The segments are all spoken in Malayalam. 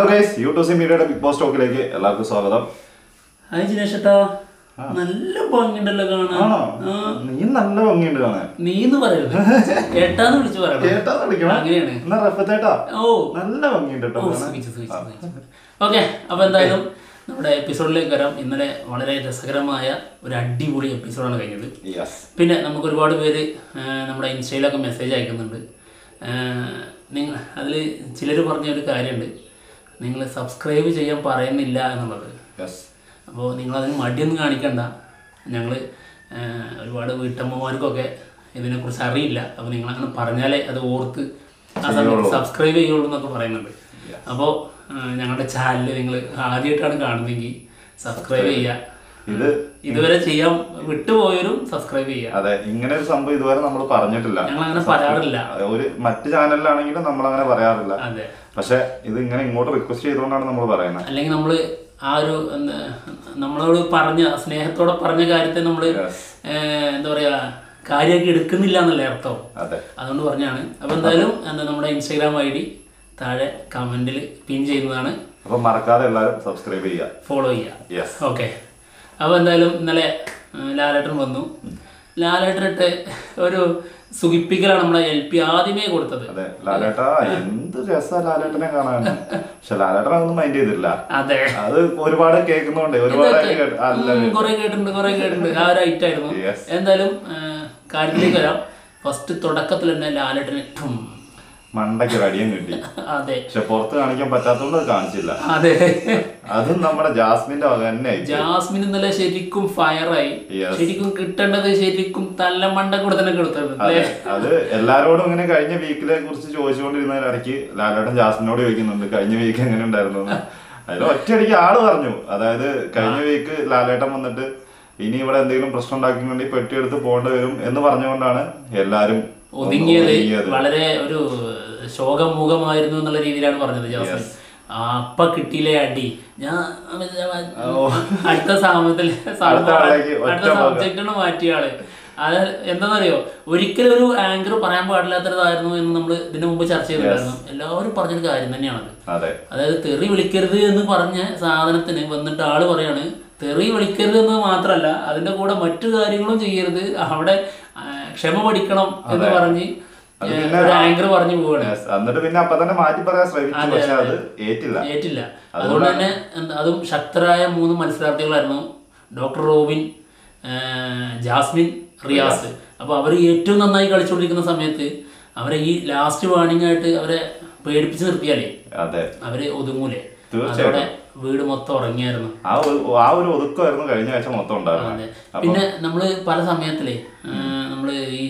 ഗൈസ് യൂട്യൂബ് മീഡിയയുടെ ബിഗ് ബോസ് ടോക്കിലേക്ക് എല്ലാവർക്കും സ്വാഗതം ഹായ് ജിനേഷേട്ടാ നല്ല ഭംഗിയുണ്ടല്ലോ കാണാൻ ആണോ ആ, നീ നല്ല ഭംഗിയുണ്ട് കാണാൻ നീന്ന് പറയരുത് ഏട്ടാന്ന് വിളിച്ചു പറയണം കേട്ടാ വിളിക്കണം അങ്ങനെയാണ് എന്നാ റഫത്തേട്ടാ ഓ നല്ല ഭംഗിയുണ്ട് കേട്ടോ കാണാൻ. ഓക്കെ അപ്പൊ എന്തായാലും നമ്മുടെ എപ്പിസോഡിലേക്ക് വരാം ഇന്നലെ വളരെ രസകരമായ ഒരു അടിപൊളി എപ്പിസോഡാണ് കഴിഞ്ഞത് Yes. പിന്നെ നമുക്ക് ഒരുപാട് പേര് ആ, നമ്മുടെ ഇൻസ്റ്റയിലൊക്കെ മെസ്സേജ് അയക്കുന്നുണ്ട് നിങ്ങൾ അതിൽ ചിലർ പറഞ്ഞ ഒരു കാര്യമുണ്ട് നിങ്ങൾ സബ്സ്ക്രൈബ് ചെയ്യാൻ പറയുന്നില്ല എന്നുള്ളത് Yes. അപ്പോൾ നിങ്ങളതിന് മടിയൊന്നും കാണിക്കണ്ട ഞങ്ങൾ ഒരുപാട് വീട്ടമ്മമാർക്കൊക്കെ ഇതിനെക്കുറിച്ച് അറിയില്ല അപ്പോൾ നിങ്ങൾ അങ്ങനെ പറഞ്ഞാലേ അത് ഓർത്ത് ആ സമയത്ത് സബ്സ്ക്രൈബ് ചെയ്യുള്ളൂ എന്നൊക്കെ പറയുന്നുണ്ട് അപ്പോൾ ഞങ്ങളുടെ ചാനൽ നിങ്ങൾ ആദ്യമായിട്ടാണ് കാണുന്നതെങ്കിൽ സബ്സ്ക്രൈബ് ചെയ്യുക ഇത് ഇതുവരെ ചെയ്യാൻ വിട്ടുപോയവരും സബ്സ്ക്രൈബ് ചെയ്യുക അതെ ഇങ്ങനെ ഒരു സംഭവം ഇതുവരെ നമ്മൾ പറഞ്ഞിട്ടില്ല ഞങ്ങൾ അങ്ങനെ പറയാറില്ല ഒരു മറ്റ് ചാനലിലാണെങ്കിലും നമ്മൾ അങ്ങനെ പറയാറില്ല അതെ പക്ഷെ ഇത് ഇങ്ങനെ ഇങ്ങോട്ട് റിക്വസ്റ്റ് ചെയ്തുകൊണ്ടാണ് നമ്മൾ പറയുന്നത് അല്ലെങ്കിൽ നമ്മൾ ആ ഒരു എന്താ നമ്മളോട് പറഞ്ഞ സ്നേഹത്തോടെ പറഞ്ഞ കാര്യത്തെ നമ്മൾ എന്താ പറയാ കാര്യമാക്കി എടുക്കുന്നില്ല എന്നല്ലേ അർത്ഥം അതെ അതുകൊണ്ട് പറഞ്ഞാണ് അപ്പോൾ എന്തായാലും എന്താ നമ്മുടെ ഇൻസ്റ്റാഗ്രാം ഐ ഡി താഴെ കമൻറ്റിൽ പിൻ ചെയ്യുന്നതാണ് അപ്പൊ മറക്കാതെ എല്ലാവരും സബ്സ്ക്രൈബ് ചെയ്യുക ഫോളോ ചെയ്യുക യെസ് ഓക്കെ അപ്പോൾ എന്തായാലും ഇന്നലെ ഉം, ലാലേട്ടൻ വന്നു ലാലേട്ടനിട്ട് ഒരു സുഖിപ്പിക്കലാണ് നമ്മളെ എൽ പി ആദ്യമേ കൊടുത്തത് അതെ ലാലേട്ട എന്ത് രസാ ലാലേട്ടനെ കാണാൻ പക്ഷെ ലാലേട്ടൻ അതൊന്നും മൈൻഡ് ചെയ്തില്ല അതെ അത് ഒരുപാട് കേൾക്കുന്നോണ്ട് ഒരുപാട് ആയിട്ട് കേട്ട് അല്ല കുറെ കേട്ടിട്ടുണ്ട് കുറെ കേട്ടിട്ടുണ്ട് ആ ഒരു ഐറ്റ് ആയിരുന്നു Yes. എന്തായാലും ആ, കാര്യത്തിലേക്ക് വരാം ഫസ്റ്റ് തുടക്കത്തിൽ തന്നെ ലാലേട്ടന് ഠും. മണ്ടയ്ക്ക് ഒരു അടിയും കിട്ടി അതെ പക്ഷെ പുറത്ത് കാണിക്കാൻ പറ്റാത്തതുകൊണ്ട് അത് കാണിച്ചില്ല അതെ അതും നമ്മുടെ ജാസ്മിന്റെ വക തന്നെ ആയി. ജാസ്മിൻ ഇന്നലെ ശരിക്കും ഫയറായി Yes. ശരിക്കും കിട്ടേണ്ടത് ശരിക്കും തല്ലമണ്ട കൂടെ തന്നെ കൊടുത്തത് അതെ അത് എല്ലാരോടും ഇങ്ങനെ കഴിഞ്ഞ വീക്കിലെ കുറിച്ച് ചോദിച്ചുകൊണ്ടിരുന്ന ഇടയ്ക്ക് ലാലേട്ടൻ ജാസ്മിനോട് ചോദിക്കുന്നുണ്ട് കഴിഞ്ഞ വീക്ക് എങ്ങനെ ഉണ്ടായിരുന്നു എന്ന്. അതിൽ ഒറ്റയടിക്ക് ആള് പറഞ്ഞു അതായത് കഴിഞ്ഞ വീക്ക് ലാലേട്ടൻ വന്നിട്ട് ഇനി ഇവിടെ എന്തെങ്കിലും പ്രശ്നം ഉണ്ടാക്കുന്നുണ്ടെങ്കിൽ പെട്ടിയെടുത്ത് പോകേണ്ടി വരും എന്ന് പറഞ്ഞുകൊണ്ടാണ് എല്ലാരും ഒതുങ്ങിയത് ഒതുങ്ങിയത്. വളരെ ഒരു ശോകമുഖമായിരുന്നു എന്നുള്ള രീതിയിലാണ് പറഞ്ഞത് ജാസ്മിൻ ആ, അപ്പ കിട്ടിയില്ലേ അടി ഞാൻ അടുത്ത സാമത്തിൽ അടുത്ത ആളിലേക്ക് ഒറ്റ അടുത്ത സബ്ജക്റ്റാണ് മാറ്റിയ ആള് അത് എന്താണെന്നറിയോ ഒരിക്കലും ഒരു ആങ്കർ പറയാൻ പാടില്ലാത്തതായിരുന്നു എന്ന് നമ്മൾ ഇതിനു മുമ്പ് ചർച്ച ചെയ്തിട്ടുണ്ടായിരുന്നു എല്ലാവരും പറഞ്ഞൊരു കാര്യം തന്നെയാണത് അതെ അതായത് തെറി വിളിക്കരുത് എന്ന് പറഞ്ഞ സാധനത്തിന് വന്നിട്ട് ആള് പറയാണ് തെറി വിളിക്കരുത് എന്ന് മാത്രമല്ല അതിന്റെ കൂടെ മറ്റു കാര്യങ്ങളും ചെയ്യരുത് അവിടെ ആ, ക്ഷമ പഠിക്കണം എന്ന് പറഞ്ഞ് അത് ഏ, പിന്നെ ഒരു ആങ്കർ പറഞ്ഞു പോവാണ് Yes. എന്നിട്ട് പിന്നെ അപ്പൊ തന്നെ മാറ്റി പറയാൻ ശ്രമിച്ചു പക്ഷെ അത് ഏറ്റില്ല ഏറ്റില്ല അതുകൊണ്ട് തന്നെ എന്താ, അതും ശക്തരായ മൂന്ന് മത്സരാർത്ഥികളായിരുന്നു ഡോക്ടർ റോബിൻ ആ, ജാസ്മിൻ റിയാസ് അപ്പൊ അവർ ഏറ്റവും നന്നായി കളിച്ചുകൊണ്ടിരിക്കുന്ന സമയത്ത് അവരെ ഈ ലാസ്റ്റ് വാണിംഗ് ആയിട്ട് അവരെ പേടിപ്പിച്ച് നിർത്തിയാലേ അതെ അവര് ഒതുങ്ങൂലേ തീർച്ചയായിട്ടും. അതോടെ വീട് മൊത്തം ഉറങ്ങിയായിരുന്നു ആ ഒരു ആ ഒരു ഒതുക്കമായിരുന്നു കഴിഞ്ഞ ആഴ്ച മൊത്തം അതെ ഉണ്ടായിരുന്നത് പിന്നെ നമ്മള് പല സമയത്തിലേ ആ, നമ്മള് ഈ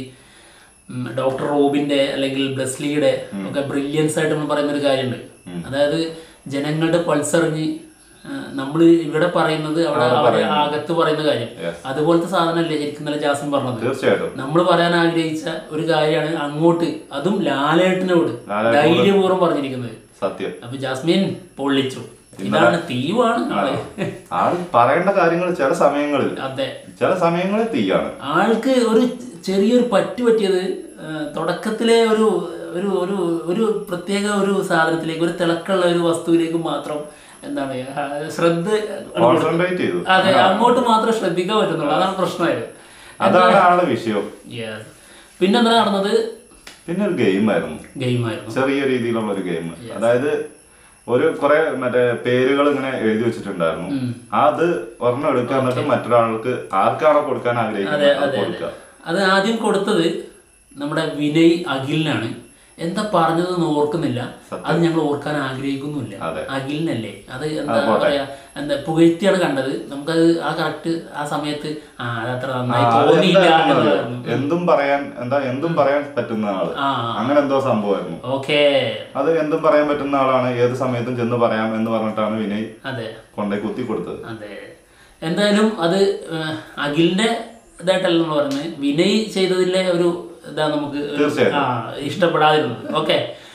ഉം, ഡോക്ടർ റോബിന്റെ അല്ലെങ്കിൽ ബ്ലസ്ലിയുടെ ഒക്കെ ബ്രില്യൻസ് ആയിട്ട് നമ്മൾ പറയുന്ന ഒരു കാര്യമുണ്ട് അതായത് ജനങ്ങളുടെ പൾസ് അറിഞ്ഞ് നമ്മൾ ഇവിടെ പറയുന്നത് അവിടെ അവരെ അകത്ത് പറയുന്ന കാര്യം Yes. അതുപോലത്തെ സാധനമല്ലേ ശരിക്കും നല്ല ജാസ്മിൻ പറഞ്ഞത് തീർച്ചയായിട്ടും നമ്മൾ പറയാൻ ആഗ്രഹിച്ച ഒരു കാര്യമാണ് അങ്ങോട്ട് അതും ലാലേട്ടനോട് ധൈര്യപൂർവ്വം പറഞ്ഞിരിക്കുന്നത് സത്യം അപ്പൊ ജാസ്മിൻ പൊള്ളിച്ചു ഇതാണ് തീവാണ് ആള് ആള് പറയേണ്ട കാര്യങ്ങൾ ചില സമയങ്ങളിൽ അതെ ചില സമയങ്ങളിൽ തീയാണ് ആൾക്ക് ഒരു ചെറിയൊരു പറ്റു പറ്റിയത് ആ, തുടക്കത്തിലെ ഒരു ഒരു ഒരു ഒരു പ്രത്യേക ഒരു സാധനത്തിലേക്ക് ഒരു തിളക്കുള്ള ഒരു വസ്തുവിലേക്ക് മാത്രം എന്താണ് ആ, ശ്രദ്ധ കോൺസെൻട്രേറ്റ് ചെയ്തു അതെ അങ്ങോട്ട് മാത്രം ശ്രദ്ധിക്കാൻ പറ്റുന്നുള്ളൂ അതാണ് പ്രശ്നമായത് അതാണ് ആളുടെ വിഷയം Yes. പിന്നെ എന്താ നടന്നത് പിന്നെ ഒരു ഗെയിമായിരുന്നു ഗെയിമായിരുന്നു ചെറിയ രീതിയിലുള്ള ഒരു ഗെയിം അതായത് ഒരു കുറെ മറ്റേ പേരുകൾ ഇങ്ങനെ എഴുതി വെച്ചിട്ടുണ്ടായിരുന്നു അത് ഒരെണ്ണം എടുക്കുക എന്നിട്ട് മറ്റൊരാൾക്ക് ആർക്കാണോ കൊടുക്കാൻ ആഗ്രഹിക്കുന്നത് അത് കൊടുക്കുക അത് ആദ്യം കൊടുത്തത് നമ്മുടെ വിനയ് അഖിലിനാണ് എന്താ പറഞ്ഞതെന്ന് ഓർക്കുന്നില്ല അത് ഞങ്ങൾ ഓർക്കാൻ ആഗ്രഹിക്കുന്നുമില്ല അതെ. അഖിലിനല്ലേ അത് എന്താ പറയാ എന്താ പുകഴ്ത്തിയാണ് കണ്ടത് നമുക്കത് ആ കറക്റ്റ് ആ സമയത്ത് ആ അതത്ര നന്നായി അത് തോന്നിയില്ല എന്തായിരുന്നു അറിയോ? എന്നായിരുന്നു എന്തും പറയാൻ എന്താ എന്തും പറയാൻ പറ്റുന്ന ആള് ആ അങ്ങനെ എന്തോ സംഭവമായിരുന്നു ഓക്കേ അത് എന്തും പറയാൻ പറ്റുന്ന ആളാണ് ഏത് സമയത്തും ചെന്ന് പറയാം എന്ന് പറഞ്ഞിട്ടാണ് വിനയ് അതെ കൊണ്ടേ കുത്തി കൊടുത്തത് അതെ എന്തായാലും അത് ഏഹ്, അഖിലിന്റെ ഇതായിട്ടല്ല നമ്മൾ പറയുന്നത് വിനയ് ചെയ്തതിലെ ഒരു ഇതാ നമുക്ക് ഒരു- തീർച്ചയായിട്ടും. ആ ഇഷ്ടപ്പെടാതിരുന്നത് ഓക്കെ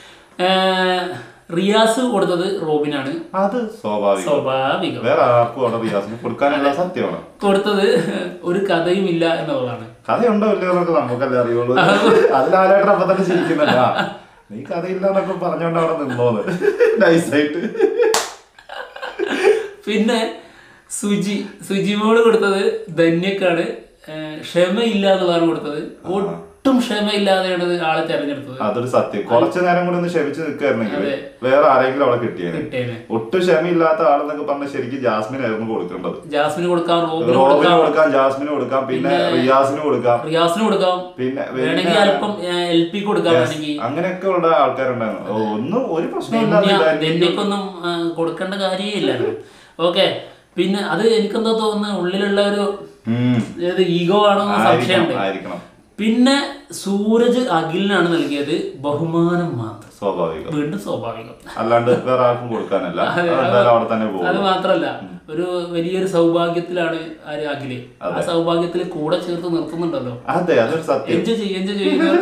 റിയാസ് കൊടുത്തത് റോബിനാണ് അത് സ്വാഭാവികം സ്വാഭാവികം വേറെ ആർക്കും അവിടെ റിയാസിന് കൊടുക്കാനുള്ള സത്യമാണ് കൊടുത്തത് ഒരു കഥയും ഇല്ല എന്നുള്ളതാണ് കഥയുണ്ടോ ഇല്ലയോ എന്നൊക്കെ നമുക്കല്ലേ അറിയുള്ളൂ അതിലാലേട്ടൻ അപ്പൊ തന്നെ ചിരിക്കുന്നില്ല നീ കഥയില്ല എന്നൊക്കെ പറഞ്ഞോണ്ട് അവിടെ നിന്നോന്ന് നൈസായിട്ട് പിന്നെ സുജി സുജി മോള് കൊടുത്തത് ധന്യക്കാണ് ഏഹ് ക്ഷമയില്ല എന്നുള്ളതാണ് കൊടുത്തത് ഒട്ടും ക്ഷമയില്ലാതെയാണ് ആളെ തെരഞ്ഞെടുത്തത് അതൊരു സത്യം കുറച്ചു നേരം കൂടി ഒന്ന് ക്ഷമിച്ച് നിൽക്കായിരുന്നെങ്കിൽ വേറെ ആരെങ്കിലും അവളെ കിട്ടിയേനെ കിട്ടിയേനെ ഒട്ടും ക്ഷമയില്ലാത്ത ആളെന്നൊക്കെ പറഞ്ഞ ശരിക്കും ജാസ്മിൻ ആയിരുന്നു കൊടുക്കേണ്ടത് ജാസ്മിന് കൊടുക്കാം റോബിന് റോബിന് കൊടുക്കാം ജാസ്മിന് കൊടുക്കാം പിന്നെ റിയാസിന് കൊടുക്കാം റിയാസിന് കൊടുക്കാം പിന്നെ വേണമെങ്കിൽ അല്പം എൽ പി കൊടുക്കാം വേണമെങ്കിൽ അങ്ങനെയൊക്കെ ഉള്ള ആൾക്കാരുണ്ടായിരുന്നു ഓ, ഒന്നും ഒരു പ്രശ്നമില്ലാതെ ധന്യക്കൊന്നും ആ, കൊടുക്കേണ്ട കാര്യമേ ഇല്ലായിരുന്നു ഓക്കെ പിന്നെ അത് എനിക്കെന്തോ തോന്നുന്നു ഉള്ളിലുള്ള ഒരു ഉം. ഏത് ഈഗോ ആണോ എന്ന് സംശയമുണ്ട് ആയിരിക്കണം പിന്നെ സൂരജ് അഖിലിനാണ് നൽകിയത് ബഹുമാനം മാത്രം സ്വാഭാവികം വീണ്ടും സ്വാഭാവികം അല്ലാണ്ട് വേറെ ആർക്കും കൊടുക്കാനല്ല അതെന്തായാലും അവിടെ തന്നെ പോകും അത് മാത്രല്ല ഒരു വലിയൊരു സൗഭാഗ്യത്തിലാണ് ആര് അഖില് ആ സൗഭാഗ്യത്തിൽ കൂടെ ചേർത്ത് നിർത്തുന്നുണ്ടല്ലോ അതെ അതൊരു സത്യം എൻജോയ് ചെയ്യും എൻജോയ് ചെയ്യുന്നത്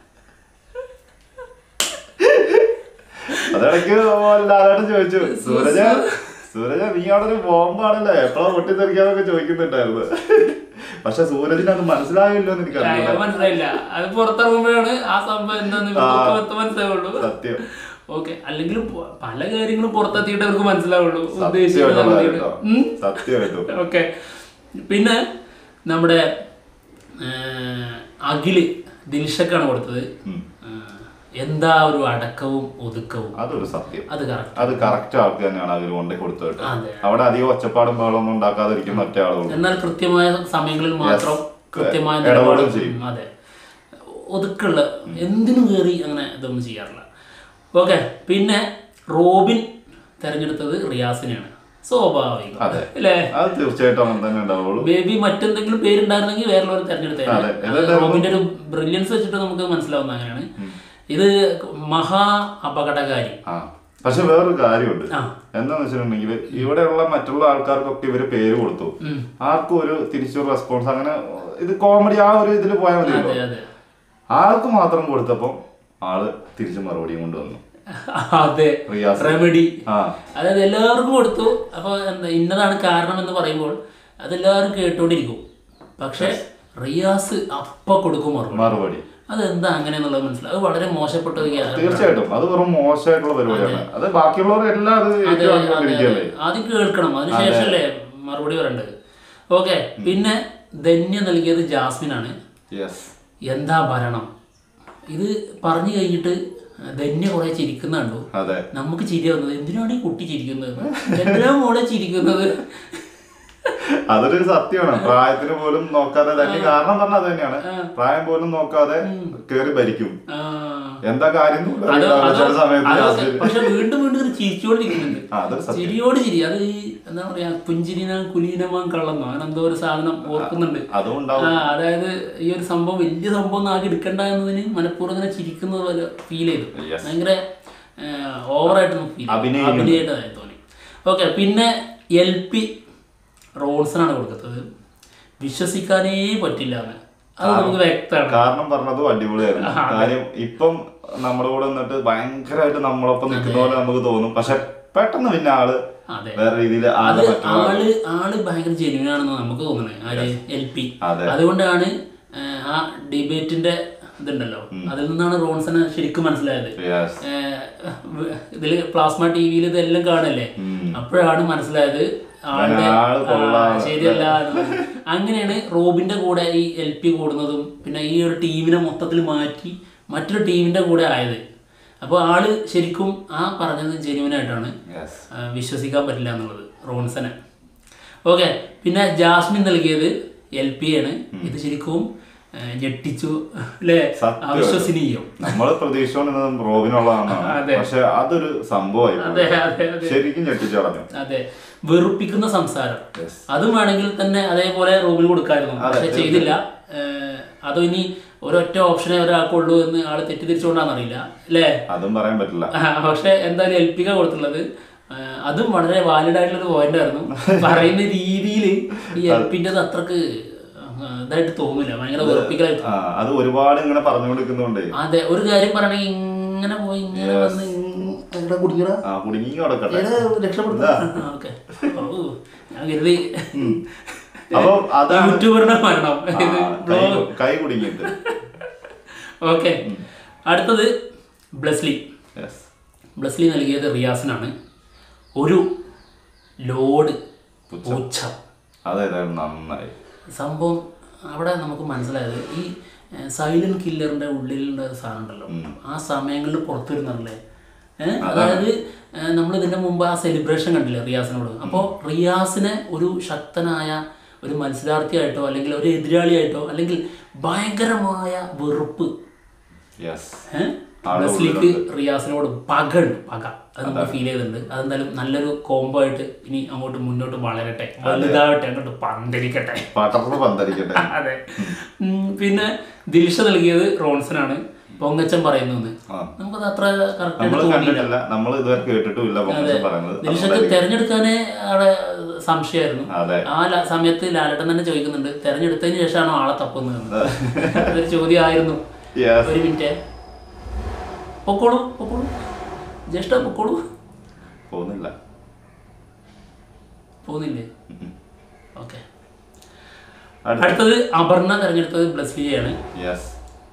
അതിടയ്ക്ക് ലാലേട്ടൻ ചോദിച്ചു സൂരജ സൂരജ നീ അവിടെ ഒരു ബോംബാണല്ലോ എപ്പോഴാ പൊട്ടിത്തെറിക്കാന്നൊക്കെ ചോദിക്കുന്നുണ്ടായിരുന്നു പക്ഷെ സൂരജിന് അത് മനസ്സിലായില്ലോ എന്ന് എനിക്കറിയില്ല അത് മനസ്സിലായില്ല അത് പുറത്തിറങ്ങുമ്പോഴാണ് ആ സംഭവം എന്താന്ന് ഇവർക്ക് മനസ്സിലാവുള്ളൂ സത്യം ഓക്കെ അല്ലെങ്കിൽ പ- പല കാര്യങ്ങളും പുറത്തെത്തിയിട്ട് അവർക്ക് മനസ്സിലാവുള്ളൂ ഉദ്ദേശിക്കുന്ന സത്യമായിട്ടുള്ള സംഗതികള്. കേട്ടോ ഉം. സത്യമായിട്ടും ഓക്കെ പിന്നെ നമ്മുടെ ആ, അഖില് ദിൽഷക്കാണ് കൊടുത്തത് ഉം. ആ, എന്താ ഒരു അടക്കവും ഒതുക്കവും അതൊരു സത്യം അത് കറക്റ്റ് അത് കറക്റ്റ് ആൾക്ക് തന്നെയാണ് അതിൽ കൊണ്ടേ കൊടുത്തു കേട്ടോ അതെ. അവിടെ അധികം ഒച്ചപ്പാടും ബഹളമൊന്നും ഉണ്ടാക്കാതിരിക്കുന്ന ഒറ്റ ആളുള്ളൂ എന്നാൽ കൃത്യമായ സമയങ്ങളിൽ മാത്രം കൃത്യമായ ഇടപെടുകയും നിലപാട് ചെയ്യും. ഉം, അതെ ഒതുക്കുള്ള എന്തിനും കയറി അങ്ങനെ ഇതൊന്നും ചെയ്യാറില്ല ഓക്കെ പിന്നെ റോബിൻ തെരഞ്ഞെടുത്തത് റിയാസിനെയാണ് സ്വാഭാവികം അതെ. അല്ലേ അത് തീർച്ചയായിട്ടും അങ്ങനെ തന്നെ ഉണ്ടാവുള്ളൂ ബേബി മറ്റെന്തെങ്കിലും പേരുണ്ടായിരുന്നെങ്കിൽ വേറെ തെരഞ്ഞെടുത്തേനെ അതെ. അത് റോബിന്റെ ഒരു ബ്രില്യൻസ് വെച്ചിട്ട് നമുക്ക് മനസ്സിലാവുന്ന അങ്ങനെയാണ് ഇത് മഹാ അപകടകാരി ആ പക്ഷെ വേറൊരു കാര്യമുണ്ട് ആ. എന്താന്ന് വെച്ചിട്ടുണ്ടെങ്കിൽ ഇവിടെയുള്ള മറ്റുള്ള ആൾക്കാർക്കൊക്കെ ഇവര് പേര് കൊടുത്തു ഉം. ആർക്കും ഒരു തിരിച്ചൊരു റെസ്പോൺസ് അങ്ങനെ ഇത് കോമഡി ആ ഒരു ഇതിൽ പോയാൽ മതിയല്ലോ അതെ അതെ ആൾക്ക് മാത്രം കൊടുത്തപ്പം ആള് തിരിച്ചു മറുപടിയും കൊണ്ടുവന്നു അതെ റിയാസ് റെമഡി ആ അതായത് എല്ലാവർക്കും കൊടുത്തു അപ്പോൾ എന്താ ഇന്നതാണ് കാരണം എന്ന് പറയുമ്പോൾ അതെല്ലാവരും കേട്ടോണ്ടിരിക്കും പക്ഷെ റിയാസ് അപ്പ കൊടുക്കും മറുപടി മറുപടി അതെന്താ അങ്ങനെയെന്നുള്ളത് മനസ്സിലാവും അത് വളരെ മോശപ്പെട്ട ഒരു കാര്യം തീർച്ചയായിട്ടും അത് വെറും മോശമായിട്ടുള്ള പരിപാടിയാണ് അത് ബാക്കിയുള്ളവർ എല്ലാം അത് ഏറ്റുവാങ്ങിക്കൊണ്ടിരിക്കുകയല്ലേ ആദ്യം കേൾക്കണം അതിനുശേഷമല്ലേ മറുപടി പറയേണ്ടത് ഓക്കെ പിന്നെ ധന്യ നൽകിയത് ജാസ്മിനാണ് യെസ് എന്താ ഭരണം ഇത് പറഞ്ഞു കഴിഞ്ഞിട്ട് ധന്യ കുറെ ചിരിക്കുന്നുണ്ടോ അതെ നമുക്ക് ചിരി വന്നത് എന്തിനാണ് ഈ കുട്ടി ചിരിക്കുന്നത് എന്തിനാ മോളെ ചിരിക്കുന്നത് അതൊരു സത്യമാണ് പ്രായത്തിന് പോലും നോക്കാതെ തന്നെ കാരണം പറഞ്ഞ അത് തന്നെയാണ് പ്രായം പോലും നോക്കാതെ കേറി ഭരിക്കും ആ, എന്താ കാര്യം എന്ന് പോലും അത് അറിയില്ല. അത് ചില സമയത്ത് അത് ജാസ്മിൻ- പക്ഷെ വീണ്ടും വീണ്ടും ഇത് ചിരിച്ചുകൊണ്ടിരിക്കുന്നുണ്ട് ആ, അതൊരു സത്യം ചിരിയോട് ചിരി അത് ഈ എന്താ പറയാ പുഞ്ചിരിന കുലീനമാൻ കള്ളന്നോ അങ്ങനെ എന്തോ ഒരു സാധനം ഓർക്കുന്നുണ്ട് അതും ഉണ്ടാവും ആ അതായത് ഈ ഒരു സംഭവം വലിയ സംഭവം ഒന്നും ആകെ എടുക്കണ്ട എന്നതിന് മനഃപൂർവ്വം ഇങ്ങനെ ചിരിക്കുന്നത് പോലെ ഫീൽ ചെയ്തു Yes. ഭയങ്കര ഓവറായിട്ട് ഫീൽ അഭിനയിക്കുന്നുണ്ട്. അഭിനയമായിട്ട് തോന്നി ഓക്കെ പിന്നെ എൽ പി റോൾസനാണ് കൊടുക്കുന്നത് വിശ്വസിക്കാനേ പറ്റില്ല എന്ന് അത് നമുക്ക് വ്യക്തമാണ് കാരണം പറഞ്ഞതും അടിപൊളിയായിരുന്നു കാര്യം ഇപ്പം നമ്മുടെ കൂടെ നിന്നിട്ട് ഭയങ്കരമായിട്ട് നമ്മളൊപ്പം നിൽക്കുന്ന പോലെ നമുക്ക് തോന്നും പക്ഷെ പെട്ടെന്ന് പിന്നെ ആള് അതെ വേറെ രീതിയിൽ അത് ആളെ പറ്റും ആള് ആള് ഭയങ്കര ജെന്യൂൻ ആണെന്ന് നമുക്ക് തോന്നുന്നത് ആര് എൽ പി അതെ. അതുകൊണ്ടാണ് ആ, ആ ഡിബേറ്റിന്റെ ഇതുണ്ടല്ലോ അതിൽ നിന്നാണ് റോൺസന് ശരിക്കും മനസ്സിലായത് Yes. ഏഹ് ഇതില് പ്ലാസ്മ ടി വിയിൽ ഇതെല്ലാം കാണല്ലേ അപ്പോഴാണ് മനസ്സിലായത് ആളുടെ ആള് ആ, കൊള്ളാം. ശരിയല്ല എന്ന്. അങ്ങനെയാണ് റോബിന്റെ കൂടെ ഈ എൽ പി കൂടുന്നതും പിന്നെ ഈ ഒരു ടീമിനെ മൊത്തത്തിൽ മാറ്റി മറ്റൊരു ടീമിന്റെ കൂടെ ആയത് അപ്പോൾ ആള് ശരിക്കും ആ പറഞ്ഞത് ജെന്യൂനായിട്ടാണ് Yes. ആ, വിശ്വസിക്കാൻ പറ്റില്ല എന്നുള്ളത് റോൺസന് ഓക്കെ പിന്നെ ജാസ്മിൻ നൽകിയത് എൽ പി ആണ് ഇത് ശരിക്കും ആ, ഞെട്ടിച്ചു അല്ലേ സത്യം. അവിശ്വസനീയം നമ്മള് പ്രതീക്ഷിച്ചുകൊണ്ടിരുന്നത് റോബിനുള്ളതാണ് അതെ. പക്ഷെ അതൊരു സംഭവമായി പോയി. അതെ അതെ അതെ ശരിക്കും ഞെട്ടിച്ചു കളഞ്ഞു അതെ വെറുപ്പിക്കുന്ന സംസാരം Yes. അതും വേണമെങ്കിൽ തന്നെ അതേപോലെ റൂമിൽ കൊടുക്കായിരുന്നു അതെ, പക്ഷെ ചെയ്തില്ല ഏഹ്, അതോ ഇനി ഒരൊറ്റ ഓപ്ഷനെ ഒരാൾക്കുള്ളൂ എന്ന് ആള് തെറ്റിദ്ധരിച്ചുകൊണ്ടാണെന്നറിയില്ല അല്ലേ അതും പറയാൻ പറ്റില്ല ആ, പക്ഷെ എന്തായാലും എൽ പിക കൊടുത്തുള്ളത് ആ, അതും വളരെ വാലിഡ് ആയിട്ടുള്ള ഒരു പോയിന്റ് ആയിരുന്നു പറയുന്ന രീതിയിൽ ഈ എൽ പിന്റെ അത്രക്ക് ആ, ഇതായിട്ട് തോന്നില്ല ഭയങ്കര വെറുപ്പിക്കലായിട്ട് ആ അത് ഒരുപാട് ഇങ്ങനെ പറഞ്ഞുകൊണ്ടിരിക്കുന്നോണ്ടേ അതെ ഒരു കാര്യം പറയണെങ്കിൽ ഇങ്ങനെ പോയി ഇങ്ങനെ വന്ന് ഇങ് എവിടെ കുടിക്കടാ ആ കുടുങ്ങി കിടക്കട്ടെ എവിടെ രക്ഷപ്പെടുത്താ ഓക്കെ ഓ ഞാൻ കരുതി അപ്പൊ അതാണ് യൂട്യൂബറിന്റെ മരണം ആ, ഇത് കൈ കൈ കുടുങ്ങിയിട്ട് ഓക്കെ അടുത്തത് ബ്ലസ്ലി യെസ് ബ്ലസ്ലി നൽകിയത് റിയാസിനാണ് ഒരു ലോഡ് പുച്ഛം അതേതായാലും നന്നായി സംഭവം അവിടെ നമുക്ക് മനസ്സിലായത് ഈ സൈലന്റ് കില്ലറിന്റെ ഉള്ളിലുള്ള സാധനം ഉണ്ടല്ലോ ആ സമയങ്ങളിൽ പുറത്തു വരുന്നല്ലേ ഏഹ് അതായത് നമ്മൾ ഇതിന്റെ മുമ്പ് ആ സെലിബ്രേഷൻ കണ്ടില്ലേ റിയാസിനോട് അപ്പോൾ റിയാസിനെ ഒരു ശക്തനായ ഒരു മത്സരാർത്ഥിയായിട്ടോ അല്ലെങ്കിൽ ഒരു എതിരാളിയായിട്ടോ അല്ലെങ്കിൽ ഭയങ്കരമായ വെറുപ്പ് യെസ് ഏഹ് ബ്ലസ്ലിക്ക് റിയാസിനോട് പകണ്ട് പക അത് നമുക്ക് ഫീൽ ചെയ്തിട്ടുണ്ട് അതെന്തായാലും നല്ലൊരു കോംബോ ആയിട്ട് ഇനി അങ്ങോട്ട് മുന്നോട്ട് വളരട്ടെ വലുതാവട്ടെ അങ്ങോട്ട് പന്തരിക്കട്ടെ പട്ടപ്പുറ പന്തടിക്കട്ടെ അതെ ഉം, പിന്നെ ദിൽഷ നൽകിയത് റോൺസനാണ് പൊങ്ങച്ചൻ പറയുന്നു ആ. നമുക്കത് അത്ര കറക്റ്റ് നമ്മൾ കണ്ടിട്ടില്ല നമ്മൾ ഇതുവരെ കേട്ടിട്ടുമില്ല പൊങ്ങച്ചൻ പറയുന്നത് ദിൽഷക്ക് തെരഞ്ഞെടുക്കാനേ അവിടെ സംശയമായിരുന്നു അതെ ആ ല- സമയത്ത് ലാലട്ടൻ തന്നെ ചോദിക്കുന്നുണ്ട് തെരഞ്ഞെടുത്തതിന് ശേഷമാണോ ആളെ തപ്പുന്നത് അതൊരു ചോദ്യമായിരുന്നു യെസ് ഒരു മിനിറ്റ് പൊക്കോളൂ പൊക്കോളൂ ജ്യേഷ്ഠ പൊക്കോളൂ പോകുന്നില്ല പോകുന്നില്ലേ ഓക്കെ അടുത്ത അടുത്തത് അപർണ തെരഞ്ഞെടുത്തത് ബ്ലസ്ലിയാണ് യെസ്